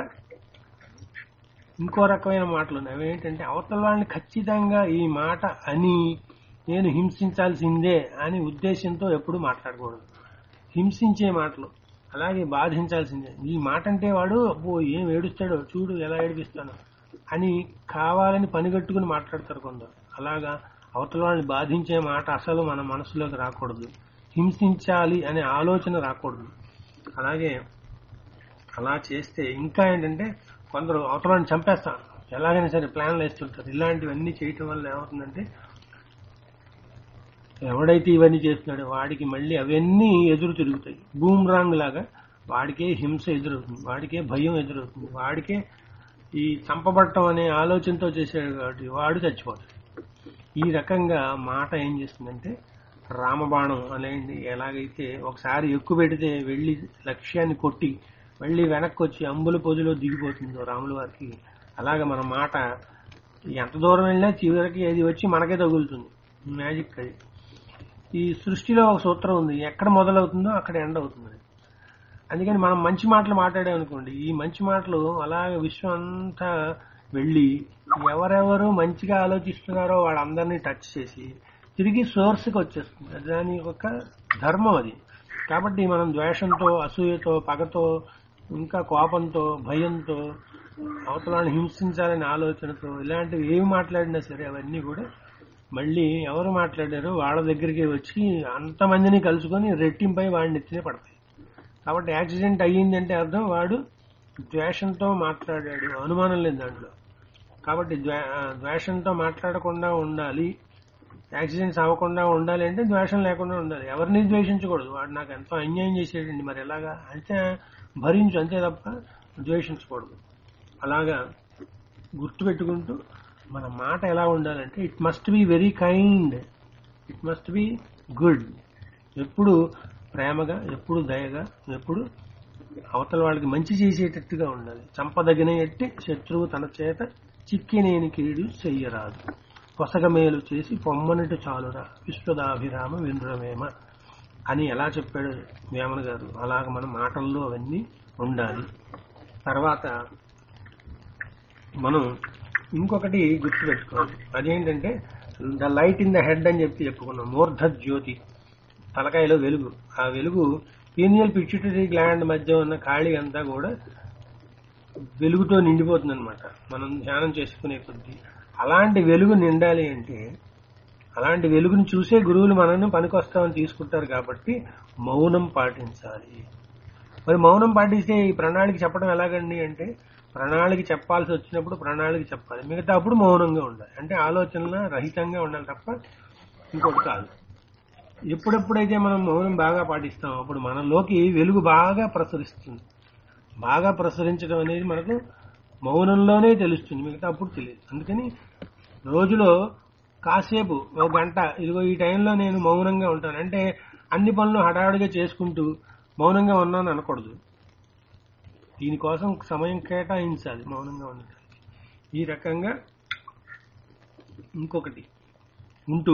ఇంకో రకమైన మాటలు ఉన్నాయి అవి ఏంటంటే అవతల వాళ్ళని ఖచ్చితంగా ఈ మాట అని నేను హింసించాల్సిందే అని ఉద్దేశంతో ఎప్పుడు మాట్లాడకూడదు హింసించే మాటలు అలాగే బాధించాల్సిందే ఈ మాట అంటే వాడు అబ్బో ఏం ఏడుస్తాడో చూడు ఎలా ఏడిపిస్తాడో అని కావాలని పనిగట్టుకుని మాట్లాడతారు కొందరు అలాగా అవతల వాళ్ళని బాధించే మాట అసలు మన మనసులోకి రాకూడదు హింసించాలి అనే ఆలోచన రాకూడదు అలాగే అలా చేస్తే ఇంకా ఏంటంటే కొందరు అవతలని చంపేస్తారు ఎలాగైనా సరే ప్లాన్లు వేస్తుంటారు ఇలాంటివన్నీ చేయటం వల్ల ఏమవుతుందంటే ఎవడైతే ఇవన్నీ చేస్తున్నాడో వాడికి మళ్ళీ అవన్నీ ఎదురు తిరుగుతాయి బూమ్ రాంగ్ లాగా వాడికే హింస ఎదురవుతుంది వాడికే భయం ఎదురవుతుంది వాడికే ఈ చంపబడటం అనే ఆలోచనతో చేశాడు కాబట్టి వాడు చచ్చిపోతాడు ఈ రకంగా మాట ఏం చేస్తుందంటే రామబాణం అనేది ఎలాగైతే ఒకసారి ఎక్కువ పెడితే వెళ్ళి లక్ష్యాన్ని కొట్టి మళ్ళీ వెనక్కి వచ్చి అంబుల పొదిలో దిగిపోతుందో రాముల వారికి అలాగ మన మాట ఎంత దూరం వెళ్ళినా చివరికి అది వచ్చి మనకే తగులుతుంది మ్యాజిక్ అది ఈ సృష్టిలో ఒక సూత్రం ఉంది ఎక్కడ మొదలవుతుందో అక్కడ ఎండ్ అవుతుంది అందుకని మనం మంచి మాటలు మాట్లాడామనుకోండి ఈ మంచి మాటలు అలాగ విశ్వం అంతా వెళ్ళి ఎవరెవరు మంచిగా ఆలోచిస్తున్నారో వాళ్ళందరినీ టచ్ చేసి తిరిగి సోర్స్కి వచ్చేస్తుంది అది దాని ఒక ధర్మం అది కాబట్టి మనం ద్వేషంతో అసూయతో పగతో ఇంకా కోపంతో భయంతో అవతలాన్ని హింసించాలనే ఆలోచనతో ఇలాంటివి ఏమి మాట్లాడినా సరే అవన్నీ కూడా మళ్ళీ ఎవరు మాట్లాడారో వాళ్ళ దగ్గరికి వచ్చి అంతమందిని కలుసుకొని రెట్టింపై వాడిని ఎత్తినే పడతాయి కాబట్టి యాక్సిడెంట్ అయ్యిందంటే అర్థం వాడు ద్వేషంతో మాట్లాడాడు అనుమానం లేదు దాంట్లో కాబట్టి ద్వే- ఆ, ద్వేషంతో మాట్లాడకుండా ఉండాలి యాక్సిడెంట్స్ అవ్వకుండా ఉండాలి అంటే ద్వేషం లేకుండా ఉండాలి ఎవరిని ద్వేషించకూడదు వాడు నాకు ఎంతో అన్యాయం చేసేటండి మరి ఎలాగా అయితే భరించు అంతే తప్ప ద్వేషించకూడదు అలాగా గుర్తుపెట్టుకుంటూ మన మాట ఎలా ఉండాలంటే it must be very kind it must be good ఎప్పుడు ప్రేమగా ఎప్పుడు దయగా ఎప్పుడు అవతల వాళ్ళకి మంచి చేసేటట్టుగా ఉండాలి చంపదగిన ఎట్టి శత్రువు తన చేత చిక్కినేని కీడు చెయ్యరాదు పొసగ మేలు చేసి పొమ్మనిటి చాలురా విశ్వదాభిరామ వినురమేమ అని ఎలా చెప్పాడు వేమన గారు అలాగ మన మాటల్లో అవన్నీ ఉండాలి తర్వాత మనం ఇంకొకటి గుర్తుపెట్టుకోవాలి అదేంటంటే the light in the head అని చెప్పి చెప్పుకున్నాం మూర్ధ జ్యోతి తలకాయలో వెలుగు ఆ వెలుగు పీనియల్ పిచ్యుటరీ గ్లాండ్ మధ్య ఉన్న ఖాళీ అంతా కూడా వెలుగుతో నిండిపోతుంది అనమాట మనం ధ్యానం చేసుకునే కొద్దీ అలాంటి వెలుగు నిండాలి అంటే అలాంటి వెలుగుని చూసే గురువులు మనల్ని పనికొస్తామని తీసుకుంటారు కాబట్టి మౌనం పాటించాలి మరి మౌనం పాటిస్తే ఈ ప్రణాళిక చెప్పడం ఎలాగండి అంటే ప్రణాళిక చెప్పాల్సి వచ్చినప్పుడు ప్రణాళిక చెప్పాలి మిగతా అప్పుడు మౌనంగా ఉండాలి అంటే ఆలోచనల రహితంగా ఉండాలి తప్ప ఇంకోటి కాదు ఎప్పుడెప్పుడైతే మనం మౌనం బాగా పాటిస్తామో అప్పుడు మనలోకి వెలుగు బాగా ప్రసరిస్తుంది బాగా ప్రసరించడం అనేది మనకు మౌనంలోనే తెలుస్తుంది మిగతా అప్పుడు తెలియదు అందుకని రోజులో కాసేపు ఒక గంట ఇదిగో ఈ టైంలో నేను మౌనంగా ఉంటాను అంటే అన్ని పనులు హడావుడిగా చేసుకుంటూ మౌనంగా ఉన్నాను అనకూడదు దీనికోసం సమయం కేటాయించాలి మౌనంగా ఉండటానికి ఈ రకంగా ఇంకొకటి ఉంటూ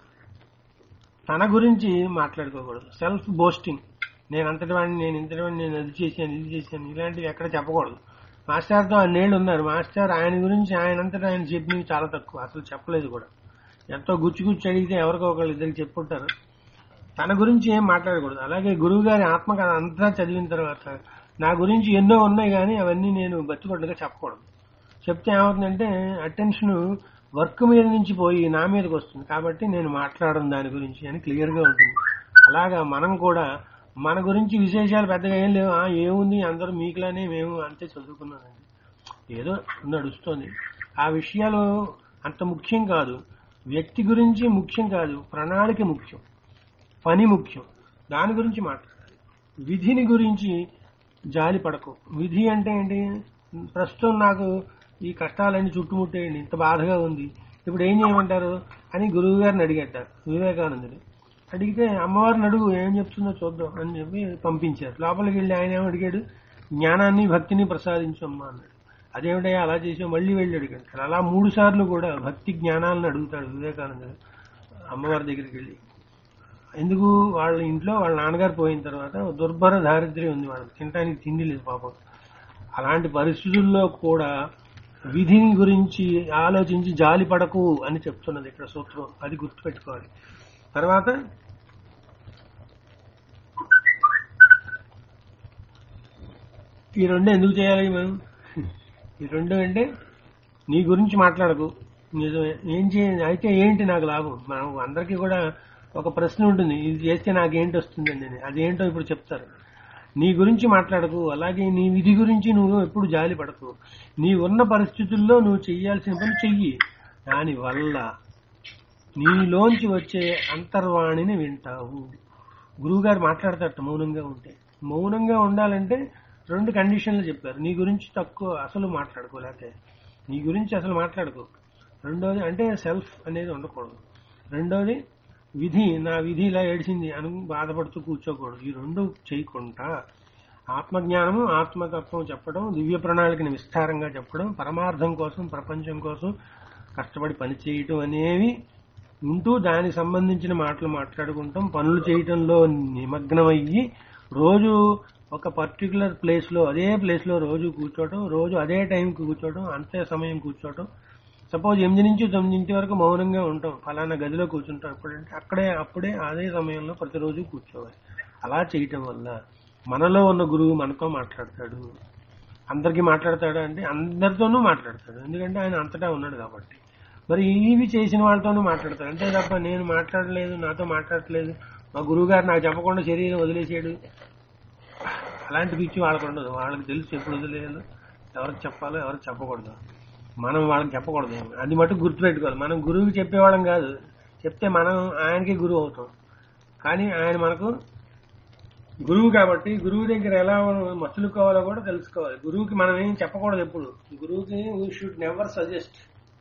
తన గురించి మాట్లాడుకోకూడదు సెల్ఫ్ బోస్టింగ్ నేను అంతటి వాడిని నేను ఇంతటి వాడిని నేను అది చేశాను ఇది చేశాను ఇలాంటివి ఎక్కడ చెప్పకూడదు మాస్టర్తో అన్నేళ్ళు ఉన్నారు మాస్టర్ ఆయన గురించి ఆయన అంతటా ఆయన చెప్పినవి చాలా తక్కువ అసలు చెప్పలేదు కూడా ఎంతో గుచ్చి గుచ్చి అడిగితే ఎవరికో ఒకళ్ళు ఇద్దరికి చెప్పుంటారు తన గురించి ఏం మాట్లాడకూడదు అలాగే గురువు గారి ఆత్మకథ అంతా చదివిన తర్వాత నా గురించి ఎన్నో ఉన్నాయి కానీ అవన్నీ నేను బతికొట్టుగా చెప్పకూడదు చెప్తే ఏమవుతుందంటే అటెన్షన్ వర్క్ మీద నుంచి పోయి నా మీదకి వస్తుంది కాబట్టి నేను మాట్లాడను దాని గురించి అని క్లియర్ గా ఉంటుంది అలాగా మనం కూడా మన గురించి విశేషాలు పెద్దగా ఏం లేవు ఆ, ఏముంది అందరూ మీకులానే మేము అంతే చదువుకున్నానండి ఏదో నడుస్తోంది ఆ విషయాలు అంత ముఖ్యం కాదు వ్యక్తి గురించి ముఖ్యం కాదు ప్రణాళిక ముఖ్యం పని ముఖ్యం దాని గురించి మాట్లాడాలి విధిని గురించి జాలి పడకు విధి అంటే ఏంటి ప్రస్తుతం నాకు ఈ కష్టాలన్నీ చుట్టుముట్టేయండి ఇంత బాధగా ఉంది ఇప్పుడు ఏం చేయమంటారు అని గురువు గారిని అడిగట వివేకానందుడు అడిగితే అమ్మవారిని అడుగు ఏం చెప్తుందో చూద్దాం అని చెప్పి పంపించారు లోపలికి వెళ్ళి ఆయన ఏమో అడిగాడు జ్ఞానాన్ని భక్తిని ప్రసాదించమ్మా అన్నాడు అదేమిటయ్యా అలా చేసావు మళ్ళీ వెళ్ళి అడిగాడు అలా మూడు సార్లు కూడా భక్తి జ్ఞానాలను అడుగుతాడు వివేకానందుడు అమ్మవారి దగ్గరికి వెళ్ళి ఎందుకు వాళ్ళ ఇంట్లో వాళ్ళ నాన్నగారు పోయిన తర్వాత దుర్భర దారిద్ర్యం ఉంది వాళ్ళకి తినడానికి తిండి లేదు పాపం అలాంటి పరిస్థితుల్లో కూడా విధిని గురించి ఆలోచించి జాలి పడకు అని చెప్తున్నది ఇక్కడ సూత్రం అది గుర్తుపెట్టుకోవాలి తర్వాత ఈ రెండు ఎందుకు చేయాలి మనం ఈ రెండు అంటే నీ గురించి మాట్లాడకు నిజమే ఏం చే అయితే ఏంటి నాకు లాభం మనం అందరికీ కూడా ఒక ప్రశ్న ఉంటుంది ఇది చేస్తే నాకేంటి వస్తుందండి అని అదేంటో ఇప్పుడు చెప్తారు నీ గురించి మాట్లాడకు అలాగే నీ విధి గురించి నువ్వు ఎప్పుడు జాలి పడకు నీ ఉన్న పరిస్థితుల్లో నువ్వు చెయ్యాల్సిన పని చెయ్యి దాని వల్ల నీలోంచి వచ్చే అంతర్వాణిని వింటావు గురువుగారు మాట్లాడతారట మౌనంగా ఉంటే మౌనంగా ఉండాలంటే రెండు కండిషన్లు చెప్పారు నీ గురించి తక్కువ అసలు మాట్లాడుకో లేకపోతే నీ గురించి అసలు మాట్లాడుకో రెండోది అంటే సెల్ఫ్ అనేది ఉండకూడదు రెండోది విధి నా విధి ఇలా ఏడిచింది అని బాధపడుతూ కూర్చోకూడదు ఈ రెండు చేయకుండా ఆత్మజ్ఞానము ఆత్మతత్వం చెప్పడం దివ్య ప్రణాళికని విస్తారంగా చెప్పడం పరమార్థం కోసం ప్రపంచం కోసం కష్టపడి పని చేయటం అనేవి ఉంటూ దానికి సంబంధించిన మాటలు మాట్లాడుకుంటాం పనులు చేయటంలో నిమగ్నమయ్యి రోజు ఒక పర్టికులర్ ప్లేస్ లో అదే ప్లేస్ లో రోజు కూర్చోవటం రోజు అదే టైంకి కూర్చోవటం అంతే సమయం కూర్చోవటం సపోజ్ ఎనిమిది నుంచి తొమ్మిది వరకు మౌనంగా ఉంటాం ఫలానా గదిలో కూర్చుంటాం అప్పుడంటే అక్కడే అప్పుడే అదే సమయంలో ప్రతిరోజు కూర్చోవాలి అలా చేయటం వల్ల మనలో ఉన్న గురువు మనతో మాట్లాడతాడు అందరికీ మాట్లాడతాడు అంటే అందరితోనూ మాట్లాడతాడు ఎందుకంటే ఆయన అంతటా ఉన్నాడు కాబట్టి మరి ఇవి చేసిన వాళ్ళతోనూ మాట్లాడతాడు అంతే తప్ప నేను మాట్లాడలేదు నాతో మాట్లాడట్లేదు మా గురువు గారు నాకు చెప్పకుండా శరీరం వదిలేసాడు అలాంటి పిచ్చి వాళ్ళకు ఉండదు వాళ్ళకి తెలుసు ఎప్పుడు వదిలేదు ఎవరికి చెప్పాలో ఎవరికి చెప్పకూడదు మనం వాళ్ళకి చెప్పకూడదు అది మటుకు గుర్తుపెట్టుకోవాలి మనం గురువుకి చెప్పేవాళ్ళం కాదు చెప్తే మనం ఆయనకి గురువు అవుతాం కానీ ఆయన మనకు గురువు కాబట్టి గురువు దగ్గర ఎలా మసులుకోవాలో కూడా తెలుసుకోవాలి గురువుకి మనం ఏం చెప్పకూడదు ఎప్పుడు గురువుకి వీ షుడ్ నెవర్ సజెస్ట్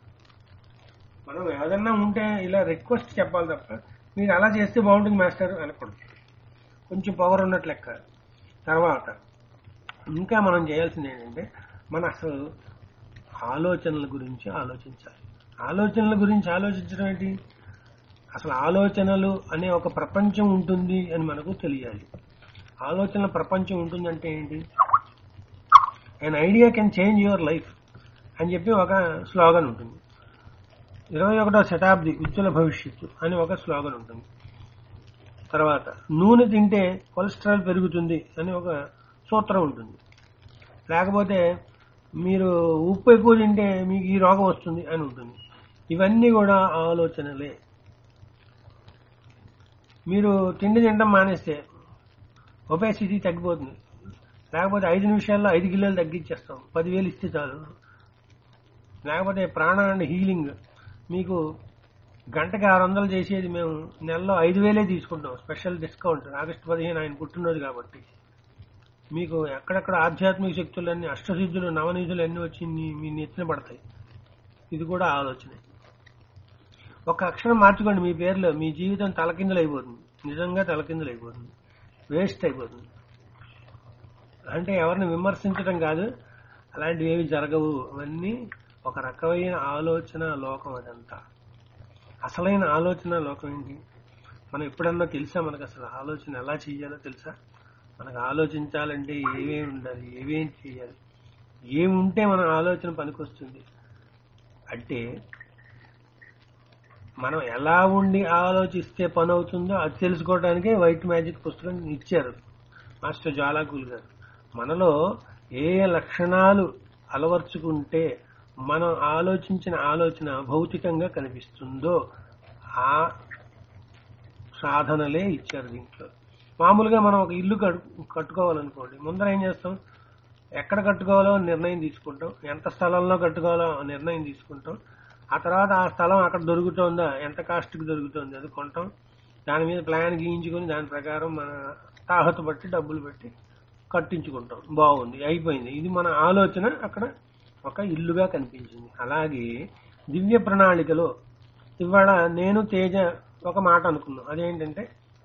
మనం ఏదన్నా ఉంటే ఇలా రిక్వెస్ట్ చెప్పాలి తప్ప మీరు అలా చేస్తే బాగుంటుంది మాస్టర్ అనకూడదు కొంచెం పవర్ ఉన్నట్లు లెక్క తర్వాత ఇంకా మనం చేయాల్సింది ఏంటంటే మన అసలు ఆలోచనల గురించి ఆలోచించాలి ఆలోచనల గురించి ఆలోచించడం ఏంటి అసలు ఆలోచనలు అనే ఒక ప్రపంచం ఉంటుంది అని మనకు తెలియాలి ఆలోచనల ప్రపంచం ఉంటుందంటే ఏంటి an idea can change your life అని చెప్పి ఒక స్లోగన్ ఉంటుంది ఇరవై ఒకటో శతాబ్ది ఉజ్వల భవిష్యత్తు అని ఒక స్లోగన్ ఉంటుంది తర్వాత నూనె తింటే కొలెస్ట్రాల్ పెరుగుతుంది అని ఒక సూత్రం ఉంటుంది లేకపోతే మీరు ఉప్పు ఎక్కువ తింటే మీకు ఈ రోగం వస్తుంది అని ఉంటుంది ఇవన్నీ కూడా ఆలోచనలే మీరు తిండి తినడం మానేస్తే ఒబేసిటీ తగ్గిపోతుంది లేకపోతే ఐదు నిమిషాల్లో ఐదు కిలోలు తగ్గించేస్తాం పదివేలు ఇస్తే చాలు లేకపోతే ప్రాణ అండ్ హీలింగ్ మీకు గంటకి ఆరు వందలు చేసేది మేము నెలలో ఐదు వేలే తీసుకుంటాం స్పెషల్ డిస్కౌంట్ ఆగస్టు పదిహేను ఆయన పుట్టినరోజు కాబట్టి మీకు ఎక్కడెక్కడ ఆధ్యాత్మిక శక్తులన్నీ అష్టసిద్ధులు నవనిధులు అన్ని వచ్చి మీ- మీ నెత్తిన పడతాయి ఇది కూడా ఆలోచనే ఒక అక్షరం మార్చుకోండి మీ పేరులో మీ జీవితం తలకిందులు అయిపోతుంది నిజంగా తలకిందులు అయిపోతుంది వేస్ట్ అయిపోతుంది అంటే ఎవరిని విమర్శించడం కాదు అలాంటివి ఏవి జరగవు అవన్నీ ఒక రకమైన ఆలోచన లోకం అదంతా అసలైన ఆలోచన లోకం ఏంటి మనం ఎప్పుడన్నా తెలుసా మనకు అసలు ఆలోచన ఎలా చేయాలో తెలుసా మనకు ఆలోచించాలంటే ఏమేమి ఉండాలి ఏమేం చేయాలి ఏముంటే మన ఆలోచన పనికొస్తుంది అంటే మనం ఎలా ఉండి ఆలోచిస్తే పని అవుతుందో అది తెలుసుకోవడానికే వైట్ మ్యాజిక్ పుస్తకం ఇచ్చారు మాస్టర్ జ్వాలాకుల్ గారు మనలో ఏ లక్షణాలు అలవర్చుకుంటే మనం ఆలోచించిన ఆలోచన భౌతికంగా కనిపిస్తుందో ఆ సాధనలే ఇచ్చారు దీంట్లో మామూలుగా మనం ఒక ఇల్లు కట్టు కట్టుకోవాలనుకోండి ముందర ఏం చేస్తాం ఎక్కడ కట్టుకోవాలో నిర్ణయం తీసుకుంటాం ఎంత స్థలంలో కట్టుకోవాలో నిర్ణయం తీసుకుంటాం ఆ తర్వాత ఆ స్థలం అక్కడ దొరుకుతుందా ఎంత కాస్ట్కి దొరుకుతుంది అది కొంటాం దాని మీద ప్లాన్ గీయించుకొని దాని ప్రకారం మన తాహత బట్టి డబ్బులు పెట్టి కట్టించుకుంటాం బాగుంది అయిపోయింది ఇది మన ఆలోచన అక్కడ ఒక ఇల్లుగా కనిపించింది అలాగే దివ్య ప్రణాళికలో ఇవాళ నేను తేజ ఒక మాట అనుకున్నాం అదేంటంటే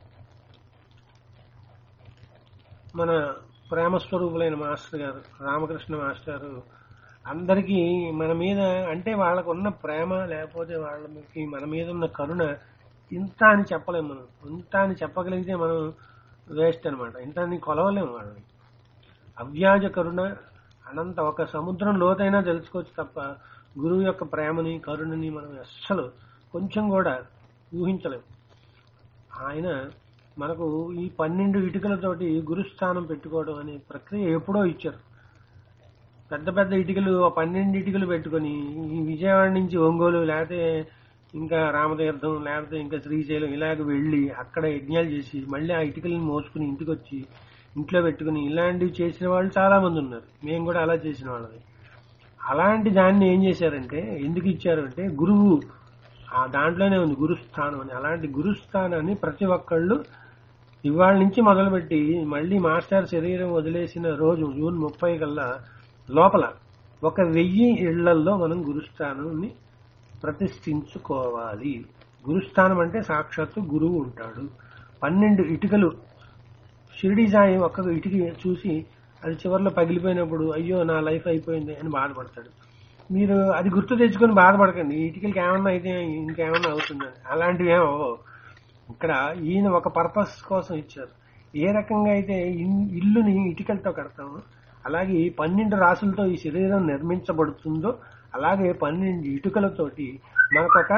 మన ప్రేమస్వరూపులైన మాస్టర్ గారు రామకృష్ణ మాస్టర్ గారు అందరికీ మన మీద అంటే వాళ్ళకు ఉన్న ప్రేమ లేకపోతే వాళ్ళకి మన మీద ఉన్న కరుణ ఇంత అని చెప్పలేము మనం ఇంత అని చెప్పగలిగితే మనం వేస్ట్ అనమాట ఇంత అని కొలవలేము వాళ్ళని అవ్యాజ కరుణ అనంత ఒక సముద్రం లోతైనా తెలుసుకోవచ్చు తప్ప గురువు యొక్క ప్రేమని కరుణని మనం అస్సలు కొంచెం కూడా ఊహించలేము ఆయన మనకు ఈ పన్నెండు ఇటుకలతోటి గురుస్థానం పెట్టుకోవడం అనే ప్రక్రియ ఎప్పుడో ఇచ్చారు పెద్ద పెద్ద ఇటుకలు ఆ పన్నెండు ఇటుకలు పెట్టుకొని ఈ విజయవాడ నుంచి ఒంగోలు లేకపోతే ఇంకా రామతీర్థం లేకపోతే ఇంకా శ్రీశైలం ఇలాగ వెళ్ళి అక్కడ యజ్ఞాలు చేసి మళ్ళీ ఆ ఇటుకలను మోసుకుని ఇంటికి వచ్చి ఇంట్లో పెట్టుకుని ఇలాంటివి చేసిన వాళ్ళు చాలా మంది ఉన్నారు మేము కూడా అలా చేసిన వాళ్ళది అలాంటి దాన్ని ఏం చేశారంటే ఎందుకు ఇచ్చారు అంటే గురువు ఆ దాంట్లోనే ఉంది గురుస్థానం అని అలాంటి గురుస్థానాన్ని ప్రతి ఒక్కళ్ళు ఇవాళ నుంచి మొదలుపెట్టి మళ్ళీ మాస్టర్ శరీరం వదిలేసిన రోజు జూన్ ముప్పై కల్లా లోపల ఒక వెయ్యి ఇళ్లల్లో మనం గురుస్థానాన్ని ప్రతిష్ఠించుకోవాలి గురుస్థానం అంటే సాక్షాత్తు గురువు ఉంటాడు పన్నెండు ఇటుకలు షిరిడి సాయి ఒక్క ఇటుక చూసి అది చివరిలో పగిలిపోయినప్పుడు అయ్యో నా లైఫ్ అయిపోయింది అని బాధపడతాడు మీరు అది గుర్తు తెచ్చుకొని బాధపడకండి ఈ ఇటుకలకి ఏమన్నా అయితే ఇంకేమన్నా అవుతుందని అలాంటివి ఏమో ఇక్కడ ఈయన ఒక పర్పస్ కోసం ఇచ్చారు ఏ రకంగా అయితే ఇన్- ఇల్లుని ఇటుకలతో కడతామో అలాగే ఈ పన్నెండు రాసులతో ఈ శరీరం నిర్మించబడుతుందో అలాగే పన్నెండు ఇటుకలతోటి మనకొక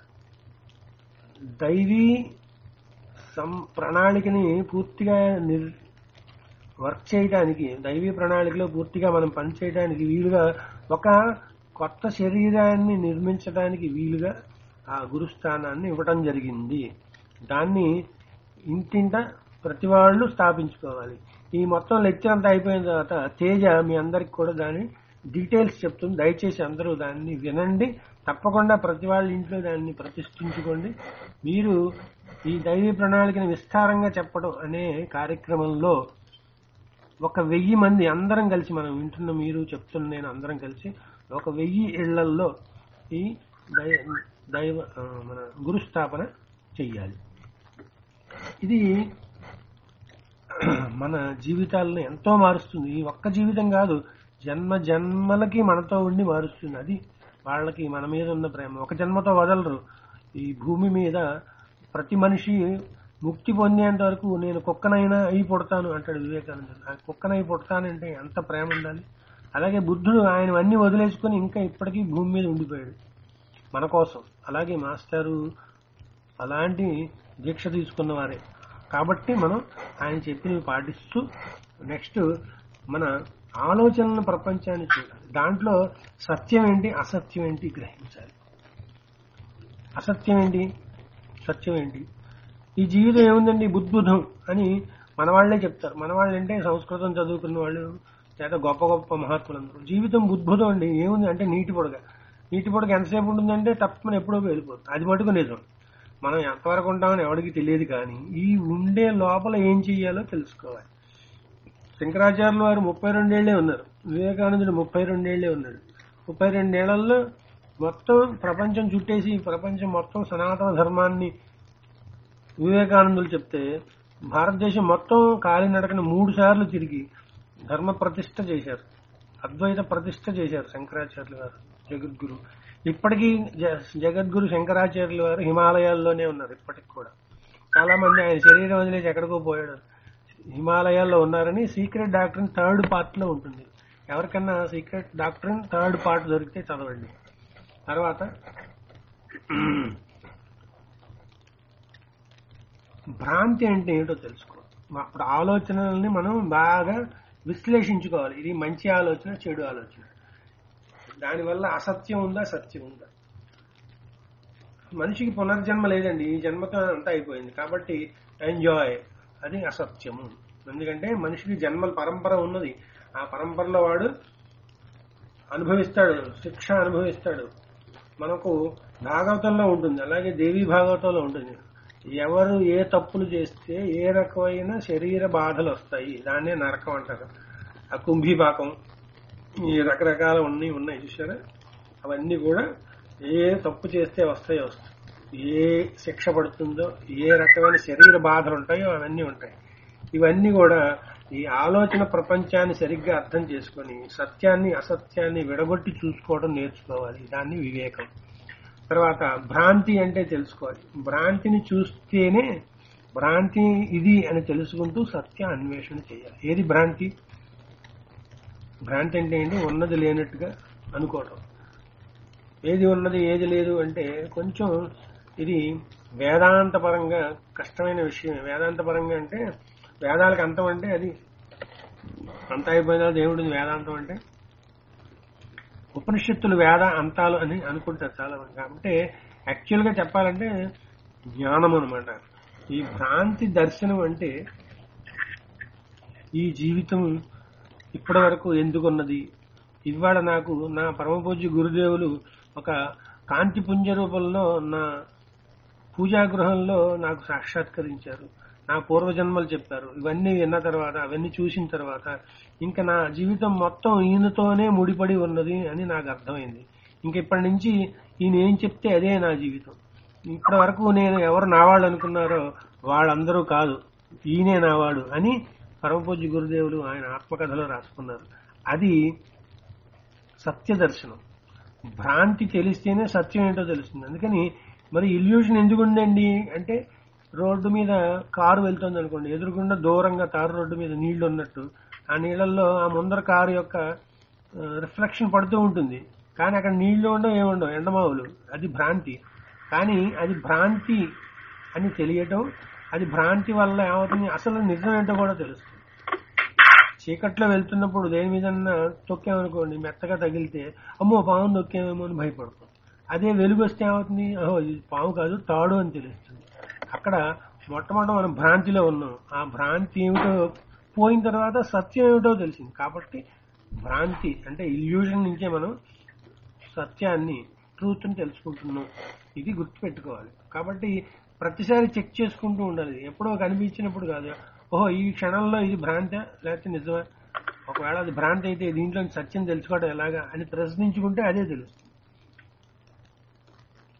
దైవీ సం ప్రణాళికని పూర్తిగా నిర్ వర్క్ చేయడానికి దైవీ ప్రణాళికలో పూర్తిగా మనం పనిచేయడానికి వీలుగా ఒక కొత్త శరీరాన్ని నిర్మించడానికి వీలుగా ఆ గురుస్థానాన్ని ఇవ్వటం జరిగింది దాన్ని ఇంటింట ప్రతి వాళ్ళు స్థాపించుకోవాలి ఈ మొత్తం లెక్చర్ అంతా అయిపోయిన తర్వాత తేజ మీ అందరికి కూడా దాని డీటెయిల్స్ చెప్తుంది దయచేసి అందరూ దాన్ని వినండి తప్పకుండా ప్రతి వాళ్ళ ఇంట్లో దాన్ని ప్రతిష్ఠించుకోండి మీరు ఈ దైవీ ప్రణాళికని విస్తారంగా చెప్పడం అనే కార్యక్రమంలో ఒక వెయ్యి మంది అందరం కలిసి మనం వింటున్న మీరు చెప్తున్న నేను అందరం కలిసి ఒక వెయ్యి ఇళ్లల్లో ఈ దై దైవ ఆ, మన గురుస్థాపన చెయ్యాలి ఇది మన జీవితాలను ఎంతో మారుస్తుంది ఈ ఒక్క జీవితం కాదు జన్మ జన్మలకి మనతో ఉండి మారుస్తుంది అది వాళ్ళకి మన మీద ఉన్న ప్రేమ ఒక జన్మతో వదలరు ఈ భూమి మీద ప్రతి మనిషి ముక్తి పొందేంత వరకు నేను కుక్కనైనా అయి పుడతాను అంటాడు వివేకానందుడు ఆ కుక్కనై పుడతానంటే ఎంత ప్రేమ ఉండాలి అలాగే బుద్ధుడు ఆయన అన్ని వదిలేసుకొని ఇంకా ఇప్పటికీ భూమి మీద ఉండిపోయాడు మన కోసం అలాగే మాస్టారు అలాంటి దీక్ష తీసుకున్న వారే కాబట్టి మనం ఆయన చెప్పినవి పాటిస్తూ నెక్స్ట్ మన ఆలోచనల ప్రపంచాన్ని చూడాలి దాంట్లో సత్యం ఏంటి అసత్యం ఏంటి గ్రహించాలి అసత్యం ఏంటి సత్యం ఏంటి ఈ జీవితం ఏముందండి బుద్బుధం అని మన వాళ్ళే చెప్తారు మన వాళ్ళు అంటే సంస్కృతం చదువుకున్న వాళ్ళు లేదా గొప్ప గొప్ప మహాత్ములందరూ జీవితం బుద్బుధం అండి ఏముంది అంటే నీటి పొడగ నీటి పొడగ ఎంతసేపు ఉంటుందంటే తప్పని ఎప్పుడో వెళ్ళిపోతుంది అది మటుకు నిజం మనం ఎంతవరకు ఉంటామని ఎవరికి తెలియదు కానీ ఈ ఉండే లోపల ఏం చెయ్యాలో తెలుసుకోవాలి శంకరాచార్యుల వారు ముప్పై రెండేళ్లే ఉన్నారు వివేకానందుడు ముప్పై రెండేళ్లే ఉన్నాడు ముప్పై రెండేళ్లలో మొత్తం ప్రపంచం చుట్టేసి ప్రపంచం మొత్తం సనాతన ధర్మాన్ని వివేకానందులు చెప్తే భారతదేశం మొత్తం కాలినడకన మూడు సార్లు తిరిగి ధర్మ ప్రతిష్ట చేశారు అద్వైత ప్రతిష్ట చేశారు శంకరాచార్యుల వారు జగద్గురు ఇప్పటికీ జ- జగద్గురు శంకరాచార్యుల వారు హిమాలయాల్లోనే ఉన్నారు ఇప్పటికి కూడా చాలా మంది ఆయన శరీరం వదిలేసి ఎక్కడికో పోయాడు హిమాలయాల్లో ఉన్నారని సీక్రెట్ డాక్టర్ థర్డ్ పార్ట్ లో ఉంటుంది ఎవరికన్నా సీక్రెట్ డాక్టర్ థర్డ్ పార్ట్ దొరికితే చదవండి తర్వాత భ్రాంతి అంటే ఏంటో తెలుసుకోవాలి మా- అప్పుడు ఆలోచనల్ని మనం బాగా విశ్లేషించుకోవాలి ఇది మంచి ఆలోచన చెడు ఆలోచన దానివల్ల అసత్యం ఉందా సత్యం ఉందా మనిషికి పునర్జన్మ లేదండి ఈ జన్మతో అంతా అయిపోయింది కాబట్టి ఎంజాయ్ అది అసత్యము ఎందుకంటే మనిషికి జన్మల పరంపర ఉన్నది ఆ పరంపరలో వాడు అనుభవిస్తాడు శిక్ష అనుభవిస్తాడు మనకు భాగవతంలో ఉంటుంది అలాగే దేవీ భాగవతంలో ఉంటుంది ఎవరు ఏ తప్పులు చేస్తే ఏ రకమైన శరీర బాధలు వస్తాయి దాన్నే నరకం అంటారు ఆ కుంభీపాకం ఈ రకరకాల ఉన్నాయి ఉన్నాయి చూసారా అవన్నీ కూడా ఏ తప్పు చేస్తే వస్తాయో వస్తాయి ఏ శిక్ష పడుతుందో ఏ రకమైన శరీర బాధలు ఉంటాయో అవన్నీ ఉంటాయి ఇవన్నీ కూడా ఈ ఆలోచన ప్రపంచాన్ని సరిగ్గా అర్థం చేసుకొని సత్యాన్ని అసత్యాన్ని విడగొట్టి చూసుకోవడం నేర్చుకోవాలి దాన్ని వివేకం తర్వాత భ్రాంతి అంటే తెలుసుకోవాలి భ్రాంతిని చూస్తేనే భ్రాంతి ఇది అని తెలుసుకుంటూ సత్య అన్వేషణ చేయాలి ఏది భ్రాంతి భ్రాంతి అంటే ఏంటి ఉన్నది లేనట్టుగా అనుకోవటం ఏది ఉన్నది ఏది లేదు అంటే కొంచెం ఇది వేదాంత పరంగా కష్టమైన విషయం వేదాంత పరంగా అంటే వేదాలకు అంతం అంటే అది అంత అయిపోయినా దేవుడిది వేదాంతం అంటే ఉపనిషత్తులు వేద అంతాలు అని అనుకుంటారు చాలా మంది కాబట్టి యాక్చువల్ గా చెప్పాలంటే జ్ఞానం అనమాట ఈ భ్రాంతి దర్శనం అంటే ఈ జీవితం ఇప్పటి వరకు ఎందుకున్నది ఇవాళ నాకు నా పరమపూజ్య గురుదేవులు ఒక కాంతి పుంజ రూపంలో నా పూజా గృహంలో నాకు సాక్షాత్కరించారు నా పూర్వజన్మలు చెప్పారు ఇవన్నీ విన్న తర్వాత అవన్నీ చూసిన తర్వాత ఇంకా నా జీవితం మొత్తం ఈయనతోనే ముడిపడి ఉన్నది అని నాకు అర్థమైంది ఇంక ఇప్పటి నుంచి ఈయన ఏం చెప్తే అదే నా జీవితం ఇప్పటి వరకు నేను ఎవరు నావాళ్ళు అనుకున్నారో వాళ్ళందరూ కాదు ఈయనే నావాడు అని పరమపూజ్య గురుదేవులు ఆయన ఆత్మకథలో రాసుకున్నారు అది సత్య దర్శనం భ్రాంతి తెలిస్తేనే సత్యం ఏంటో తెలుస్తుంది అందుకని మరి ఇల్యూషన్ ఎందుకు ఉందండి అంటే రోడ్డు మీద కారు వెళ్తుంది అనుకోండి ఎదురుగుండా దూరంగా తారు రోడ్డు మీద నీళ్లు ఉన్నట్టు ఆ నీళ్ళల్లో ఆ ముందర కారు యొక్క రిఫ్లెక్షన్ పడుతూ ఉంటుంది కానీ అక్కడ నీళ్లు ఉండవు ఏముండవు ఎండమావులు అది భ్రాంతి కానీ అది భ్రాంతి అని తెలియటం అది భ్రాంతి వల్ల ఏమవుతుంది అసలు నిజం ఏంటో కూడా తెలుస్తుంది చీకట్లో వెళ్తున్నప్పుడు దేని మీద తొక్కామనుకోండి మెత్తగా తగిలితే అమ్మో పాము తొక్కామేమో అని భయపడతాం అదే వెలుగు వస్తే ఏమవుతుంది ఓహో ఇది పాము కాదు తాడు అని తెలుస్తుంది అక్కడ మొట్టమొదట మనం భ్రాంతిలో ఉన్నాం ఆ భ్రాంతి ఏమిటో పోయిన తర్వాత సత్యం ఏమిటో తెలిసింది కాబట్టి భ్రాంతి అంటే ఇల్యూషన్ నుంచే మనం సత్యాన్ని ట్రూత్ ని తెలుసుకుంటున్నాం ఇది గుర్తుపెట్టుకోవాలి కాబట్టి ప్రతిసారి చెక్ చేసుకుంటూ ఉండాలి ఎప్పుడో కనిపించినప్పుడు కాదు ఓహో ఈ క్షణంలో ఇది భ్రాంతి లేకపోతే నిజమా ఒకవేళ అది భ్రాంతి అయితే దీంట్లో సత్యం తెలుసుకోవడం ఎలాగా అని ప్రశ్నించుకుంటే అదే తెలుస్తుంది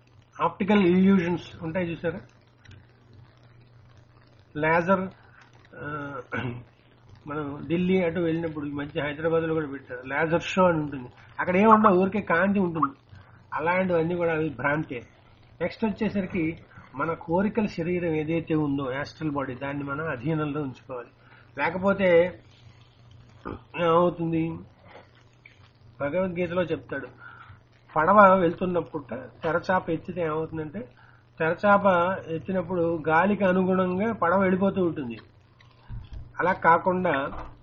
ఆప్టికల్ ఇల్యూషన్స్ ఉంటాయి చూసారా లేజర్ ఆ, మనం ఢిల్లీ అటు వెళ్ళినప్పుడు ఈ మధ్య హైదరాబాద్ లో కూడా పెట్టారు లేజర్ షో అని ఉంటుంది అక్కడ ఏముండవు ఊరికే కాంతి ఉంటుంది అలాంటివన్నీ కూడా అవి భ్రాంతే నెక్స్ట్ వచ్చేసరికి మన కోరికల శరీరం ఏదైతే ఉందో యాస్ట్రల్ బాడీ దాన్ని మనం అధీనంలో ఉంచుకోవాలి లేకపోతే ఏమవుతుంది భగవద్గీతలో చెప్తాడు పడవ వెళ్తున్నప్పుడు తెరచాప ఎత్తితే ఏమవుతుందంటే తెరచాప ఎత్తినప్పుడు గాలికి అనుగుణంగా పడవ వెళ్ళిపోతూ ఉంటుంది అలా కాకుండా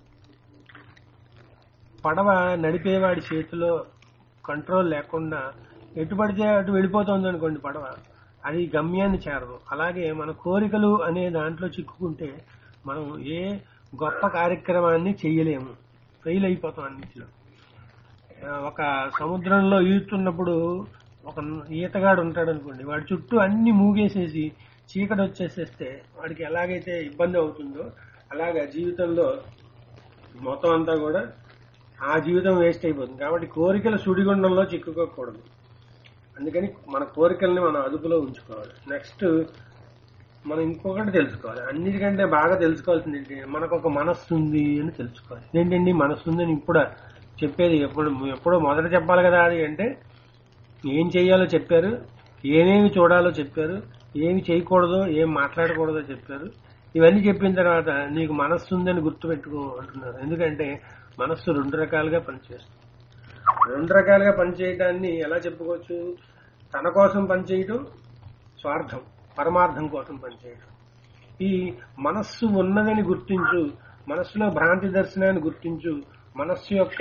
పడవ నడిపేవాడి చేతిలో కంట్రోల్ లేకుండా ఎటు పడితే అటు వెళ్ళిపోతుంది అనుకోండి పడవ అది గమ్యాన్ని చేరదు అలాగే మన కోరికలు అనే దాంట్లో చిక్కుకుంటే మనం ఏ గొప్ప కార్యక్రమాన్ని చెయ్యలేము ఫెయిల్ అయిపోతాం అన్నింటిలో ఆ, ఒక సముద్రంలో ఈదుతున్నప్పుడు ఒక ఈతగాడు ఉంటాడు అనుకోండి వాడి చుట్టూ అన్ని మూగేసేసి చీకటి వచ్చేసేస్తే వాడికి ఎలాగైతే ఇబ్బంది అవుతుందో అలాగా జీవితంలో మొత్తం అంతా కూడా ఆ జీవితం వేస్ట్ అయిపోతుంది కాబట్టి కోరికల సుడిగుండంలో చిక్కుకోకూడదు అందుకని మన కోరికల్ని మనం అదుపులో ఉంచుకోవాలి నెక్స్ట్ మనం ఇంకొకటి తెలుసుకోవాలి అన్నిటికంటే బాగా తెలుసుకోవాల్సింది ఏంటి మనకు ఒక మనస్సు ఉంది అని తెలుసుకోవాలి ఏంటండి మనస్సు ఉందని ఇప్పుడు చెప్పేది ఎప్పుడు ఎప్పుడో మొదట చెప్పాలి కదా అది అంటే ఏం చేయాలో చెప్పారు ఏమేమి చూడాలో చెప్పారు ఏమి చేయకూడదో ఏం మాట్లాడకూడదో చెప్పారు ఇవన్నీ చెప్పిన తర్వాత నీకు మనస్సు ఉందని గుర్తుపెట్టుకో అంటున్నారు ఎందుకంటే మనస్సు రెండు రకాలుగా పనిచేస్తుంది రెండు రకాలుగా పనిచేయడాన్ని ఎలా చెప్పుకోవచ్చు తన కోసం పనిచేయటం స్వార్థం పరమార్థం కోసం పనిచేయటం ఈ మనస్సు ఉన్నదని గుర్తించు మనస్సులో భ్రాంతి దర్శనాన్ని గుర్తించు మనస్సు యొక్క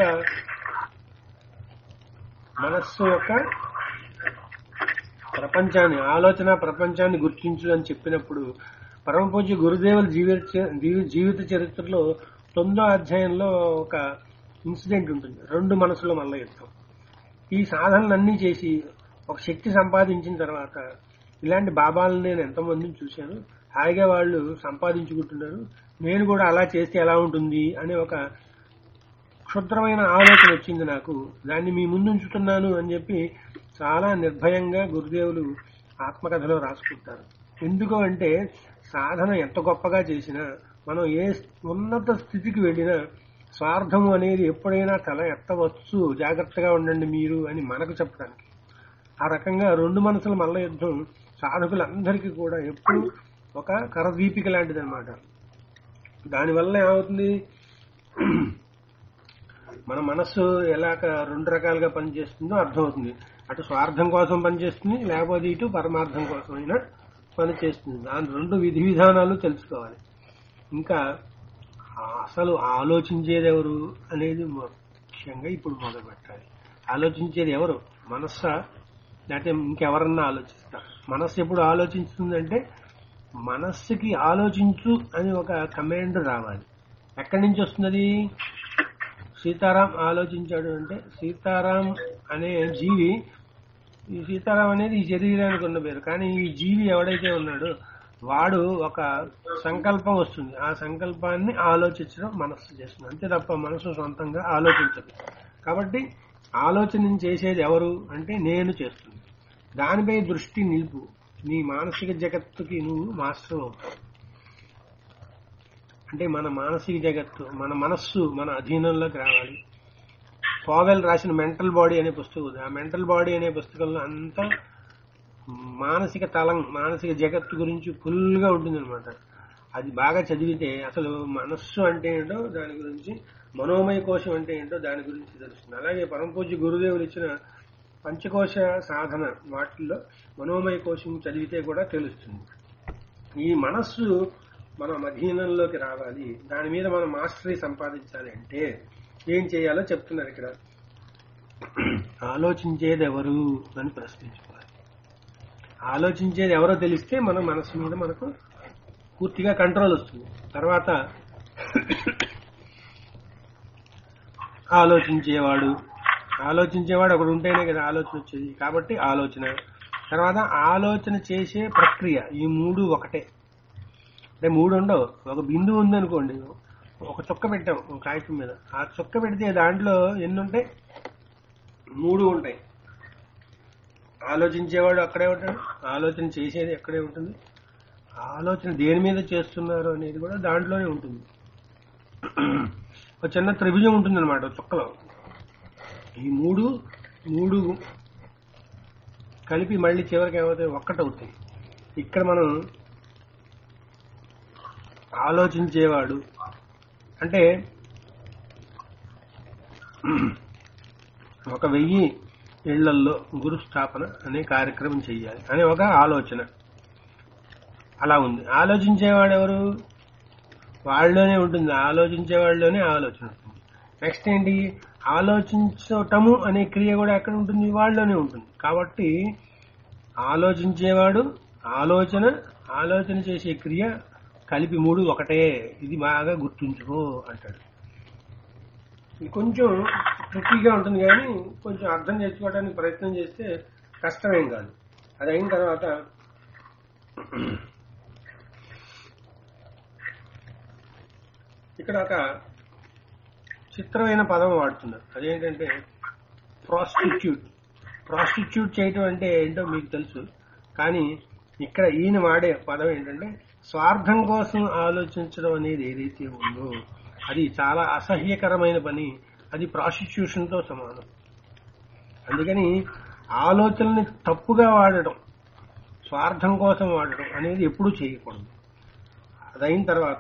మనస్సు యొక్క ప్రపంచాన్ని ఆలోచన ప్రపంచాన్ని గుర్తించు అని చెప్పినప్పుడు పరమ పూజ్య గురుదేవుల జీవిత చ- జీవి- జీవిత చరిత్రలో తొమ్మిదో అధ్యాయంలో ఒక ఇన్సిడెంట్ ఉంటుంది రెండు మనసుల మల్ల యుద్ధం ఈ సాధనలన్నీ చేసి ఒక శక్తి సంపాదించిన తర్వాత ఇలాంటి బాబాలను నేను ఎంతమందిని చూశాను హాయిగా వాళ్ళు సంపాదించుకుంటున్నారు నేను కూడా అలా చేస్తే ఎలా ఉంటుంది అనే ఒక క్షుద్రమైన ఆలోచన వచ్చింది నాకు దాన్ని మీ ముందు ఉంచుతున్నాను అని చెప్పి చాలా నిర్భయంగా గురుదేవులు ఆత్మకథలో రాసుకుంటారు ఎందుకు అంటే సాధన ఎంత గొప్పగా చేసినా మనం ఏ ఉన్నత స్థితికి వెళ్ళినా స్వార్థము అనేది ఎప్పుడైనా తల ఎత్తవచ్చు జాగ్రత్తగా ఉండండి మీరు అని మనకు చెప్పడానికి ఆ రకంగా రెండు మనసుల మల్ల యుద్ధం సాధకులందరికీ కూడా ఎప్పుడు ఒక కరదీపిక లాంటిది అనమాట దానివల్ల ఏమవుతుంది మన మనస్సు ఎలాగ రెండు రకాలుగా పనిచేస్తుందో అర్థమవుతుంది అటు స్వార్థం కోసం పనిచేస్తుంది లేకపోతే ఇటు పరమార్థం కోసం అయినా పనిచేస్తుంది దాని రెండు విధి విధానాలు తెలుసుకోవాలి ఇంకా అసలు ఆలోచించేది ఎవరు అనేది ముఖ్యంగా ఇప్పుడు మొదలు పెట్టాలి ఆలోచించేది ఎవరు మనస్సా లేకపోతే ఇంకెవరన్నా ఆలోచిస్తా మనస్సు ఎప్పుడు ఆలోచిస్తుందంటే మనస్సుకి ఆలోచించు అని ఒక కమాండ్ రావాలి ఎక్కడి నుంచి వస్తున్నది సీతారాం ఆలోచించాడు అంటే సీతారాం అనే జీవి ఈ సీతారాం అనేది ఈ శరీరానికి ఉన్న పేరు కానీ ఈ జీవి ఎవడైతే ఉన్నాడో వాడు ఒక సంకల్పం వస్తుంది ఆ సంకల్పాన్ని ఆలోచించడం మనస్సు చేస్తుంది అంతే తప్ప మనసు సొంతంగా ఆలోచించదు కాబట్టి ఆలోచన చేసేది ఎవరు అంటే నేను చేస్తుంది దానిపై దృష్టి నిలుపు నీ మానసిక జగత్తుకి నువ్వు మాస్టర్ అవుతావు అంటే మన మానసిక జగత్తు మన మనస్సు మన అధీనంలోకి రావాలి ఫావెల్ రాసిన మెంటల్ బాడీ అనే పుస్తకం ఉంది ఆ మెంటల్ బాడీ అనే పుస్తకంలో అంతా మానసిక తలం మానసిక జగత్తు గురించి ఫుల్ గా ఉంటుంది అనమాట అది బాగా చదివితే అసలు మనస్సు అంటే ఏంటో దాని గురించి మనోమయ కోశం అంటే ఏంటో దాని గురించి తెలుస్తుంది అలాగే పరమపూజ్య గురుదేవులు ఇచ్చిన పంచకోశ సాధన వాటిల్లో మనోమయ కోశం చదివితే కూడా తెలుస్తుంది ఈ మనస్సు మన అధీనంలోకి రావాలి దాని మీద మనం మాస్టరీ సంపాదించాలి అంటే ఏం చేయాలో చెప్తున్నారు ఇక్కడ ఆలోచించేది ఎవరు అని ప్రశ్నించుకోవాలి ఆలోచించేది ఎవరో తెలిస్తే మన మనసు మీద మనకు పూర్తిగా కంట్రోల్ వస్తుంది తర్వాత ఆలోచించేవాడు ఆలోచించేవాడు ఒకడు ఉంటేనే కదా ఆలోచన వచ్చేది కాబట్టి ఆలోచన తర్వాత ఆలోచన చేసే ప్రక్రియ ఈ మూడు ఒకటే అంటే మూడు ఉండవు ఒక బిందువు ఉందనుకోండి ఒక చుక్క పెట్టాం ఒక కాగితం మీద ఆ చుక్క పెడితే దాంట్లో ఎన్ని ఉంటాయి మూడు ఉంటాయి ఆలోచించేవాడు అక్కడే ఉంటాడు ఆలోచన చేసేది అక్కడే ఉంటుంది ఆలోచన దేని మీద చేస్తున్నారు అనేది కూడా దాంట్లోనే ఉంటుంది ఒక చిన్న త్రిభుజం ఉంటుంది అనమాట చుక్కలో ఈ మూడు మూడు కలిపి మళ్ళీ చివరికి ఏమవుతాయి ఒక్కటవుతాయి ఇక్కడ మనం ఆలోచించేవాడు అంటే ఒక వెయ్యి ఇళ్లల్లో గురు స్థాపన అనే కార్యక్రమం చెయ్యాలి అనే ఒక ఆలోచన అలా ఉంది ఆలోచించేవాడు ఎవరు వాళ్ళలోనే ఉంటుంది ఆలోచించే వాళ్ళలోనే ఆలోచన ఉంటుంది నెక్స్ట్ ఏంటి ఆలోచించటము అనే క్రియ కూడా ఎక్కడ ఉంటుంది వాళ్ళలోనే ఉంటుంది కాబట్టి ఆలోచించేవాడు ఆలోచన ఆలోచన చేసే క్రియ కలిపి మూడు ఒకటే ఇది బాగా గుర్తుంచుకో అంటాడు ఇది కొంచెం ట్రిక్కీగా ఉంటుంది కానీ కొంచెం అర్థం చేసుకోవడానికి ప్రయత్నం చేస్తే కష్టమేం కాదు అది అయిన తర్వాత ఇక్కడ ఒక చిత్రమైన పదం వాడుతున్నారు అదేంటంటే ప్రాస్టిట్యూట్ ప్రాస్టిట్యూట్ చేయటం అంటే ఏంటో మీకు తెలుసు కానీ ఇక్కడ ఈయన వాడే పదం ఏంటంటే స్వార్థం కోసం ఆలోచించడం అనేది ఏదైతే ఉందో అది చాలా అసహ్యకరమైన పని అది ప్రాస్టిట్యూషన్ తో సమానం అందుకని ఆలోచనని తప్పుగా వాడటం స్వార్థం కోసం వాడటం అనేది ఎప్పుడూ చేయకూడదు అదైన తర్వాత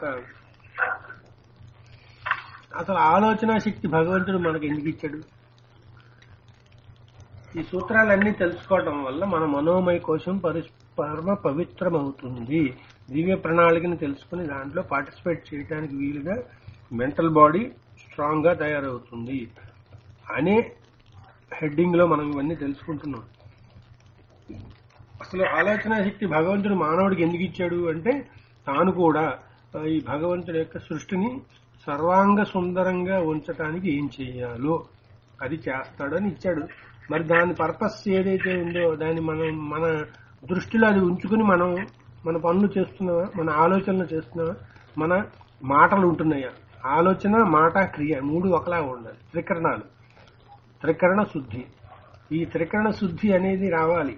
అసలు ఆలోచన శక్తి భగవంతుడు మనకు ఎందుకు ఇచ్చాడు ఈ సూత్రాలన్నీ తెలుసుకోవడం వల్ల మన మనోమయ కోశం పరి- పరమ పవిత్రమవుతుంది దివ్య ప్రణాళికని తెలుసుకుని దాంట్లో పార్టిసిపేట్ చేయడానికి వీలుగా మెంటల్ బాడీ స్ట్రాంగ్ గా తయారవుతుంది అనే హెడ్డింగ్ లో మనం ఇవన్నీ తెలుసుకుంటున్నాం అసలు ఆలోచన శక్తి భగవంతుడు మానవుడికి ఎందుకు ఇచ్చాడు అంటే తాను కూడా ఆ, ఈ భగవంతుడి యొక్క సృష్టిని సర్వాంగ సుందరంగా ఉంచటానికి ఏం చేయాలో అది చేస్తాడని ఇచ్చాడు మరి దాని పర్పస్ ఏదైతే ఉందో దాన్ని మనం మన దృష్టిలో అది ఉంచుకుని మనం మన పనులు చేస్తున్నావా మన ఆలోచనలు చేస్తున్నావా మన మాటలు ఉంటున్నాయా ఆలోచన మాట క్రియ మూడు ఒకలా ఉండాలి త్రికరణాలు త్రికరణ శుద్ధి ఈ త్రికరణ శుద్ధి అనేది రావాలి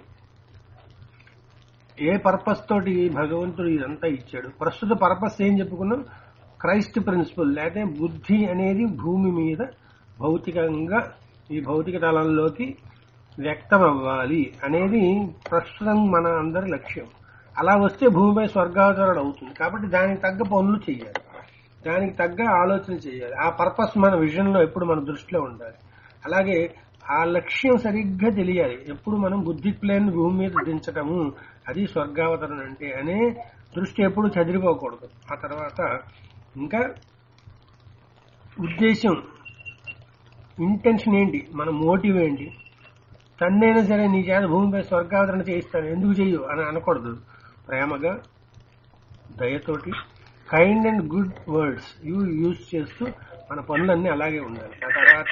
ఏ పర్పస్ తోటి భగవంతుడు ఇదంతా ఇచ్చాడు ప్రస్తుత పర్పస్ ఏం చెప్పుకున్నాం క్రైస్ట్ ప్రిన్సిపల్ లేకపోతే బుద్ధి అనేది భూమి మీద భౌతికంగా ఈ భౌతిక తలంలోకి వ్యక్తం అవ్వాలి అనేది ప్రస్తుతం మన అందరి లక్ష్యం అలా వస్తే భూమిపై స్వర్గావతరణ అవుతుంది కాబట్టి దానికి తగ్గ పనులు చేయాలి దానికి తగ్గ ఆలోచన చేయాలి ఆ పర్పస్ మన విజన్ లో ఎప్పుడు మన దృష్టిలో ఉండాలి అలాగే ఆ లక్ష్యం సరిగ్గా తెలియాలి ఎప్పుడు మనం బుద్ధి ప్లేన్ భూమి మీద దించటము అది స్వర్గావతరణ అంటే అనే దృష్టి ఎప్పుడు చదిరిపోకూడదు ఆ తర్వాత ఇంకా ఉద్దేశం ఇంటెన్షన్ ఏంటి మన మోటివ్ ఏంటి తన్నైనా సరే నీ చేత భూమిపై స్వర్గావతరణ చేయిస్తాను ఎందుకు చెయ్యు అని అనకూడదు ప్రేమగా దయతోటి కైండ్ అండ్ గుడ్ వర్డ్స్ ఇవి యూజ్ చేస్తూ మన పనులన్నీ అలాగే ఉండాలి ఆ తర్వాత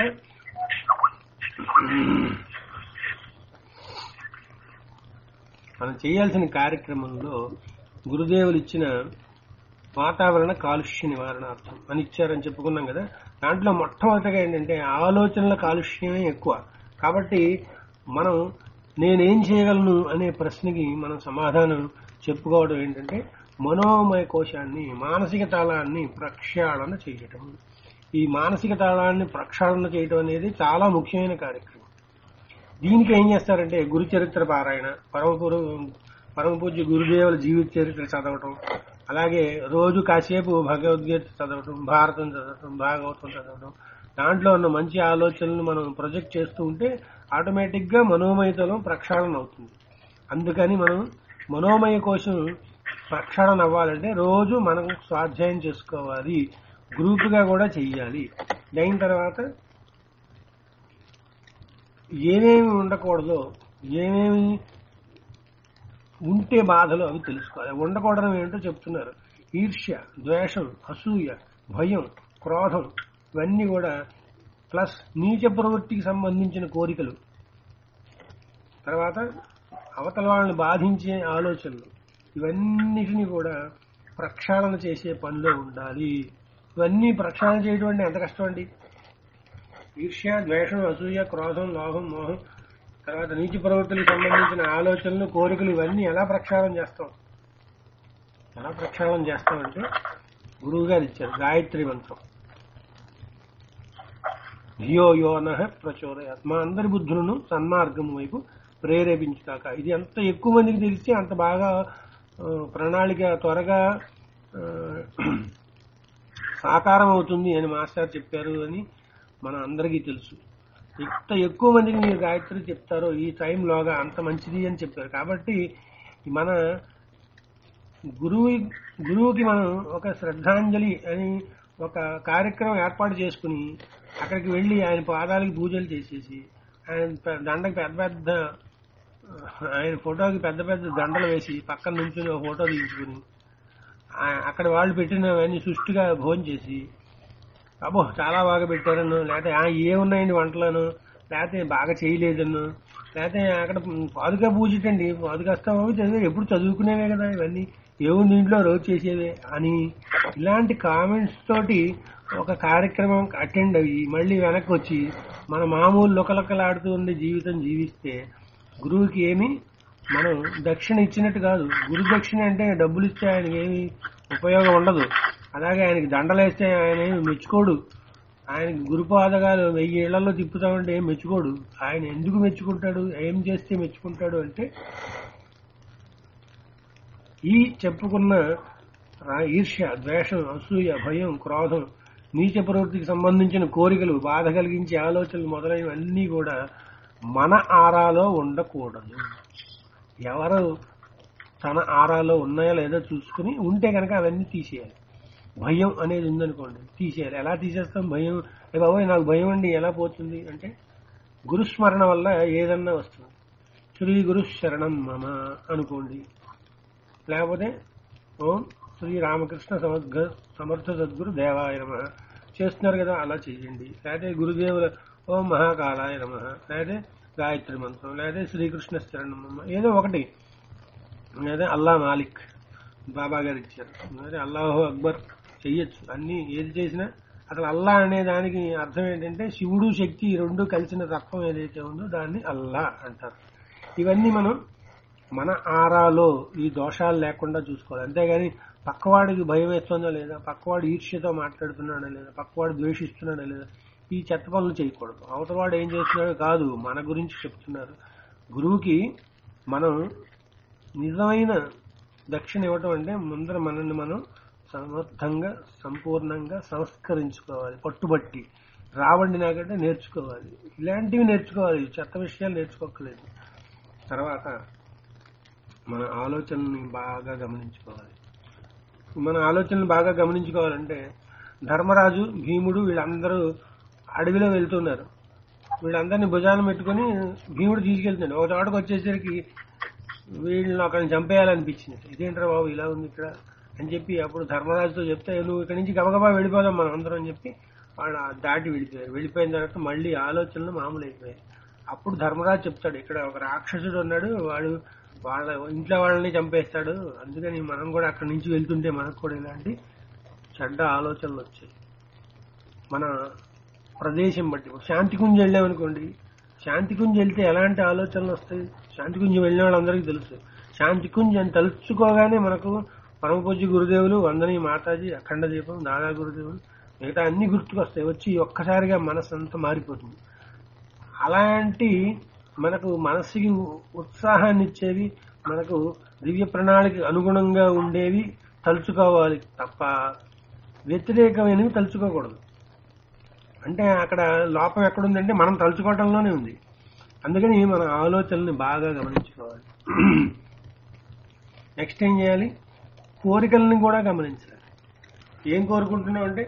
మనం చేయాల్సిన కార్యక్రమంలో గురుదేవులు ఇచ్చిన వాతావరణ కాలుష్య నివారణార్థం అని ఇచ్చారని చెప్పుకున్నాం కదా దాంట్లో మొట్టమొదటిగా ఏంటంటే ఆలోచనల కాలుష్యమే ఎక్కువ కాబట్టి మనం నేనేం చేయగలను అనే ప్రశ్నకి మనం సమాధానం చెప్పుకోవడం ఏంటంటే మనోమయ కోశాన్ని మానసిక తాళాన్ని ప్రక్షాళన చేయటం ఈ మానసిక తాళాన్ని ప్రక్షాళన చేయటం అనేది చాలా ముఖ్యమైన కార్యక్రమం దీనికి ఏం చేస్తారంటే గురు చరిత్ర పారాయణ పరమ గురు పరమ పూజ్య గురుదేవుల జీవిత చరిత్ర చదవటం అలాగే రోజు కాసేపు భగవద్గీత చదవటం భారతం చదవటం భాగవతం చదవటం దాంట్లో ఉన్న మంచి ఆలోచనలు మనం ప్రొజెక్ట్ చేస్తూ ఉంటే ఆటోమేటిక్ గా మనోమయతలం ప్రక్షాళన అవుతుంది అందుకని మనం మనోమయ కోసం ప్రక్షాళన అవ్వాలంటే రోజు మనం స్వాధ్యాయం చేసుకోవాలి గ్రూప్ గా కూడా చెయ్యాలి అయిన తర్వాత ఏమేమి ఉండకూడదో ఏమేమి ఉంటే బాధలు అవి తెలుసుకోవాలి ఉండకూడదు ఏంటో చెప్తున్నారు ఈర్ష్య ద్వేషం అసూయ భయం క్రోధం ఇవన్నీ కూడా ప్లస్ నీచ ప్రవృత్తికి సంబంధించిన కోరికలు తర్వాత అవతల వాళ్ళని బాధించే ఆలోచనలు ఇవన్నిటిని కూడా ప్రక్షాళన చేసే పనిలో ఉండాలి ఇవన్నీ ప్రక్షాళన చేయడం అంటే ఎంత కష్టం అండి ఈర్ష్య ద్వేషం అసూయ క్రోధం లోభం మోహం తర్వాత నీతి ప్రవృత్తులకు సంబంధించిన ఆలోచనలు కోరికలు ఇవన్నీ ఎలా ప్రక్షాళన చేస్తాం ఎలా ప్రక్షాళన చేస్తామంటే గురువు గారు ఇచ్చారు గాయత్రి మంత్రం ధియో యోన ప్రచోదయాత్ మా అందరి బుద్ధులను సన్మార్గం వైపు ప్రేరేపించుకాక ఇది ఎంత ఎక్కువ మందికి తెలిస్తే అంత బాగా ఆ, ప్రణాళిక త్వరగా ఆ, సాకారం అవుతుంది అని మాస్టర్ చెప్పారు అని మన అందరికీ తెలుసు ఎంత ఎక్కువ మందికి మీరు గాయత్రి చెప్తారో ఈ టైంలోగా అంత మంచిది అని చెప్పారు కాబట్టి మన గురువు గురువుకి మనం ఒక శ్రద్ధాంజలి అని ఒక కార్యక్రమం ఏర్పాటు చేసుకుని అక్కడికి వెళ్ళి ఆయన పాదాలకి పూజలు చేసేసి ఆయన పె- దండకి పెద్ద పెద్ద ఆయన ఫోటోకి పెద్ద పెద్ద దండలు వేసి పక్కన నుంచి ఒక ఫోటో తీయించుకుని ఆ- అక్కడ వాళ్ళు పెట్టినవన్నీ సుష్టిగా భోజనం చేసి అబ్బో చాలా బాగా పెట్టారను లేకపోతే "ఆ, ఏమున్నాయండి వంటలను లేకపోతే బాగా చేయలేదను లేకపోతే అక్కడ పాదుక పూజటండి పాదుకస్తాం అవి చదివే ఎప్పుడు చదువుకునేవే కదా ఇవన్నీ ఏముంది ఇంట్లో రోజు చేసేవే అని ఇలాంటి కామెంట్స్ తోటి ఒక కార్యక్రమం అటెండ్ అయ్యి మళ్ళీ వెనక్కి వచ్చి మన మామూలు లుకలకలాడుతూ ఉండే జీవితం జీవిస్తే గురువుకి ఏమి మనం దక్షిణ ఇచ్చినట్టు కాదు గురు దక్షిణ అంటే డబ్బులు ఇస్తే ఆయనకి ఏమి ఉపయోగం ఉండదు అలాగే ఆయనకి దండలేస్తే ఆయన ఏమి మెచ్చుకోడు ఆయనకి గురుపాదగాలు వెయ్యి ఏళ్లలో తిప్పుతామంటే ఏం మెచ్చుకోడు ఆయన ఎందుకు మెచ్చుకుంటాడు ఏం చేస్తే మెచ్చుకుంటాడు అంటే ఈ చెప్పుకున్న ఆ ఈర్ష్య ద్వేషం అసూయ భయం క్రోధం నీచ ప్రవృత్తికి సంబంధించిన కోరికలు బాధ కలిగించే ఆలోచనలు మొదలైనవన్నీ కూడా మన ఆరాలో ఉండకూడదు ఎవరు తన ఆరాలో ఉన్నాయో లేదో చూసుకుని ఉంటే కనుక అవన్నీ తీసేయాలి భయం అనేది ఉందనుకోండి తీసేయాలి ఎలా తీసేస్తాం భయం ఏ బాబోయ్ నాకు భయం అండి ఎలా పోతుంది అంటే గురుస్మరణ వల్ల ఏదన్నా వస్తుంది శ్రీ గురు శరణం మమ అనుకోండి లేకపోతే ఓం శ్రీ రామకృష్ణ సమర్థ సమర్థ సద్గురు దేవాయ నమ చేస్తున్నారు కదా అలా చేయండి లేకపోతే గురుదేవుల ఓం మహాకాలాయ నమ లేకపోతే గాయత్రి మంత్రం లేకపోతే శ్రీకృష్ణ శరణం మమ ఏదో ఒకటి లేదా అల్లా మాలిక్ బాబా గారు ఇచ్చారు లేదా అల్లాహో అక్బర్ చెయ్యొచ్చు అన్ని ఏది చేసినా అసలు అల్లా అనే దానికి అర్థం ఏంటంటే శివుడు శక్తి ఈ రెండు కలిసిన తత్వం ఏదైతే ఉందో దాన్ని అల్లా అంటారు ఇవన్నీ మనం మన ఆరాలో ఈ దోషాలు లేకుండా చూసుకోవాలి అంతేగాని పక్కవాడికి భయం వేస్తుందో లేదా పక్కవాడు ఈర్ష్యతో మాట్లాడుతున్నాడా లేదా పక్కవాడు ద్వేషిస్తున్నాడా లేదా ఈ చెత్త పనులు చేయకూడదు అవతలవాడు ఏం చేస్తున్నాడో కాదు మన గురించి చెప్తున్నారు గురువుకి మనం నిజమైన దక్షిణ ఇవ్వటం అంటే ముందర మనల్ని మనం సమర్థంగా సంపూర్ణంగా సంస్కరించుకోవాలి పట్టుబట్టి రావండి నాకంటే నేర్చుకోవాలి ఇలాంటివి నేర్చుకోవాలి చెత్త విషయాలు నేర్చుకోకలేదు తర్వాత మన ఆలోచనని బాగా గమనించుకోవాలి మన ఆలోచనలు బాగా గమనించుకోవాలంటే ధర్మరాజు భీముడు వీళ్ళందరూ అడవిలో వెళ్తున్నారు వీళ్ళందరినీ భుజాన పెట్టుకుని భీముడు తీసుకెళ్తున్నాడు ఒక చోటకు వచ్చేసరికి వీళ్ళని ఒకరిని చంపేయాలనిపించింది ఇదేంట్రా బాబు ఇలా ఉంది ఇక్కడ అని చెప్పి అప్పుడు ధర్మరాజుతో చెప్తే నువ్వు ఇక్కడి నుంచి గబగబా వెళ్ళిపోదాం మనం అందరం అని చెప్పి వాళ్ళు ఆ దాటి వెళ్ళిపోయారు వెళ్ళిపోయిన తర్వాత మళ్ళీ ఆలోచనలు మామూలు అయిపోయాయి అప్పుడు ధర్మరాజు చెప్తాడు ఇక్కడ ఒక రాక్షసుడు ఉన్నాడు వాడు వాళ్ళ ఇంట్లో వాళ్ళని చంపేస్తాడు అందుకని మనం కూడా అక్కడి నుంచి వెళ్తుంటే మనకు కూడా ఇలాంటి చెడ్డ ఆలోచనలు వచ్చాయి మన ప్రదేశం బట్టి ఇప్పుడు శాంతికుంజ్ వెళ్ళామనుకోండి శాంతికుంజ్ వెళ్తే ఎలాంటి ఆలోచనలు వస్తాయి శాంతికుంజ్ వెళ్ళిన వాళ్ళందరికీ తెలుసు శాంతికుంజ్ అని తలుచుకోగానే మనకు పరమపూజ్య గురుదేవులు వందని మాతాజీ అఖండ దీపం దాదా గురుదేవులు మిగతా అన్ని గుర్తుకొస్తాయి వచ్చి ఒక్కసారిగా మనసు అంతా మారిపోతుంది అలాంటి మనకు మనస్సుకి ఉత్సాహాన్ని ఇచ్చేవి మనకు దివ్య ప్రణాళిక అనుగుణంగా ఉండేవి తలుచుకోవాలి తప్ప వ్యతిరేకమైనవి తలుచుకోకూడదు అంటే అక్కడ లోపం ఎక్కడుందంటే మనం తలుచుకోవటంలోనే ఉంది అందుకని మన ఆలోచనల్ని బాగా గమనించుకోవాలి నెక్స్ట్ ఏం చేయాలి కోరికల్ని కూడా గమనించాలి ఏం కోరుకుంటున్నాం అంటే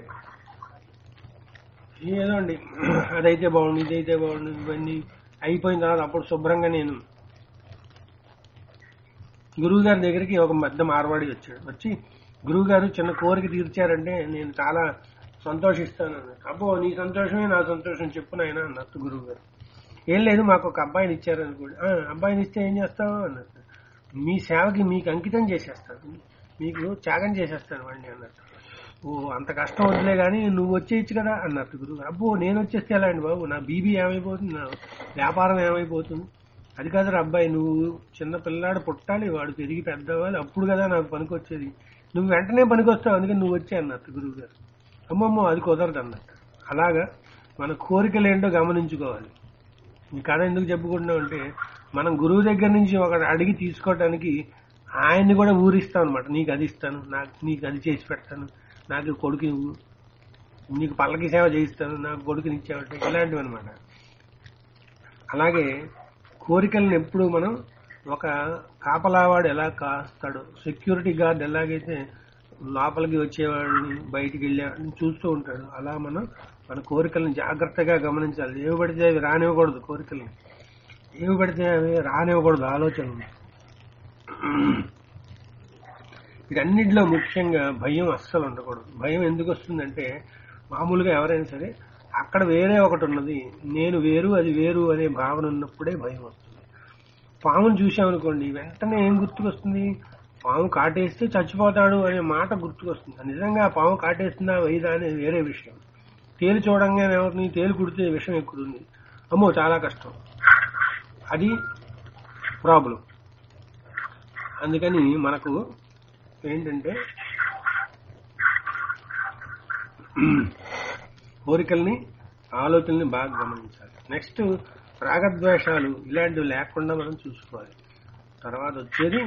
ఏదో అండి అదైతే బాగుండు ఇదైతే బాగుండు ఇవన్నీ అయిపోయిన తర్వాత అప్పుడు శుభ్రంగా నేను గురువు గారి దగ్గరికి ఒక పెద్ద మార్వాడి వచ్చాడు వచ్చి గురువు గారు చిన్న కోరిక తీర్చారంటే నేను చాలా సంతోషిస్తాను అన్నాడు. అబ్బో నీ సంతోషమే నా సంతోషం చెప్పు నాయన అన్నట్టు గురువు గారు ఏం లేదు మాకు ఒక అబ్బాయిని ఇచ్చారు అనుకోండి "ఆ, అబ్బాయిని ఇస్తే ఏం చేస్తావు అన్నట్టు మీ సేవకి మీకు అంకితం చేసేస్తాను మీకు త్యాగం చేసేస్తాను వాడిని అన్నట్టు ఓ అంత కష్టం వదిలే కానీ నువ్వు వచ్చేయచ్చు కదా అన్నట్టు గురువు గారు. అబ్బో నేను వచ్చేస్తే ఎలా అండి బాబు నా బీబీ ఏమైపోతుంది నా వ్యాపారం ఏమైపోతుంది అది కాదు అబ్బాయి నువ్వు చిన్న పిల్లాడు పుట్టాలి వాడు పెరిగి పెద్దవాలి అప్పుడు కదా నాకు పనికొచ్చేది నువ్వు వెంటనే పనికొస్తావు అందుకని నువ్వు వచ్చే అన్నట్టు గురువు గారు అమ్మమ్మో అది కుదరదు అన్నట్టు అలాగా మన కోరికలు ఏంటో గమనించుకోవాలి ఈ కథ ఎందుకు చెప్పుకుంటున్నాం అంటే మనం గురువు దగ్గర నుంచి ఒక అడిగి తీసుకోవటానికి ఆయన్ని కూడా ఊరిస్తాం అనమాట నీకు అది ఇస్తాను నాకు నీకు అది చేసి పెడతాను నాకు కొడుకు ఇవ్వు నీకు పల్లకి సేవ చేయిస్తాను నాకు కొడుకుని ఇచ్చేవాటి ఇలాంటివి అనమాట అలాగే కోరికలను ఎప్పుడు మనం ఒక కాపలావాడు ఎలా కాస్తాడు సెక్యూరిటీ గార్డ్ ఎలాగైతే లోపలికి వచ్చేవాడిని బయటికి వెళ్ళేవాడిని చూస్తూ ఉంటాడు అలా మనం మన కోరికలను జాగ్రత్తగా గమనించాలి ఏవి పడితే అవి రానివ్వకూడదు కోరికల్ని ఏవి పడితే అవి రానివ్వకూడదు ఆలోచనలు వీటన్నిటిలో ముఖ్యంగా భయం అస్సలు ఉండకూడదు భయం ఎందుకు వస్తుందంటే మామూలుగా ఎవరైనా సరే అక్కడ వేరే ఒకటి ఉన్నది నేను వేరు అది వేరు అనే భావన ఉన్నప్పుడే భయం వస్తుంది పామును చూసామనుకోండి వెంటనే ఏం గుర్తుకొస్తుంది పాము కాటేస్తే చచ్చిపోతాడు అనే మాట గుర్తుకొస్తుంది నిజంగా ఆ పాము కాటేస్తుందా వేయదా అనేది వేరే విషయం తేలి చూడంగానే ఏమవుతుంది తేలి కుడితే విషం ఎక్కుతుంది అమ్మో చాలా కష్టం అది ప్రాబ్లం అందుకని మనకు ఏంటంటే కోరికల్ని ఆలోచనల్ని బాగా గమనించాలి నెక్స్ట్ రాగద్వేషాలు ఇలాంటివి లేకుండా మనం చూసుకోవాలి తర్వాత వచ్చేది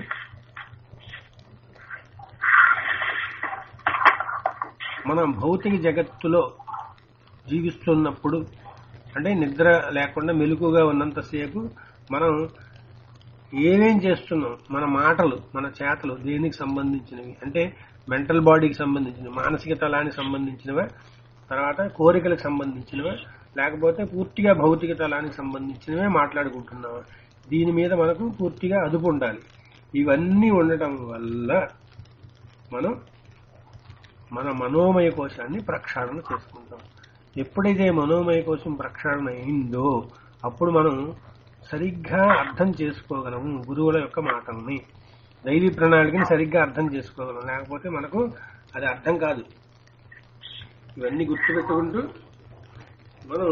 మనం భౌతిక జగత్తులో జీవిస్తున్నప్పుడు అంటే నిద్ర లేకుండా మెలకుగా ఉన్నంతసేపు మనం ఏమేం చేస్తున్నాం మన మాటలు మన చేతలు దేనికి సంబంధించినవి అంటే మెంటల్ బాడీకి సంబంధించినవి మానసిక తలానికి సంబంధించినవా తర్వాత కోరికలకు సంబంధించినవా లేకపోతే పూర్తిగా భౌతిక తలానికి సంబంధించినవే మాట్లాడుకుంటున్నావా దీని మీద మనకు పూర్తిగా అదుపు ఉండాలి ఇవన్నీ ఉండటం వల్ల మనం మన మనోమయ కోశాన్ని ప్రక్షాళన చేసుకుంటాం ఎప్పుడైతే మనోమయ కోశం ప్రక్షాళన అయిందో అప్పుడు మనం సరిగ్గా అర్థం చేసుకోగలము గురువుల యొక్క మాటల్ని దైవీ ప్రణాళికని సరిగ్గా అర్థం చేసుకోగలం లేకపోతే మనకు అది అర్థం కాదు ఇవన్నీ గుర్తుపెట్టుకుంటూ మనం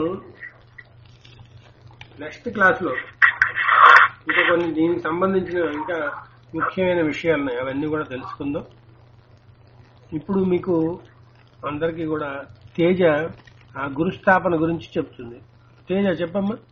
నెక్స్ట్ క్లాస్లో ఇంకా కొన్ని దీనికి సంబంధించిన ఇంకా ముఖ్యమైన విషయాలు ఉన్నాయి అవన్నీ కూడా తెలుసుకుందాం ఇప్పుడు మీకు అందరికీ కూడా తేజ ఆ గురుస్థాపన గురించి చెప్తుంది తేజ చెప్పమ్మా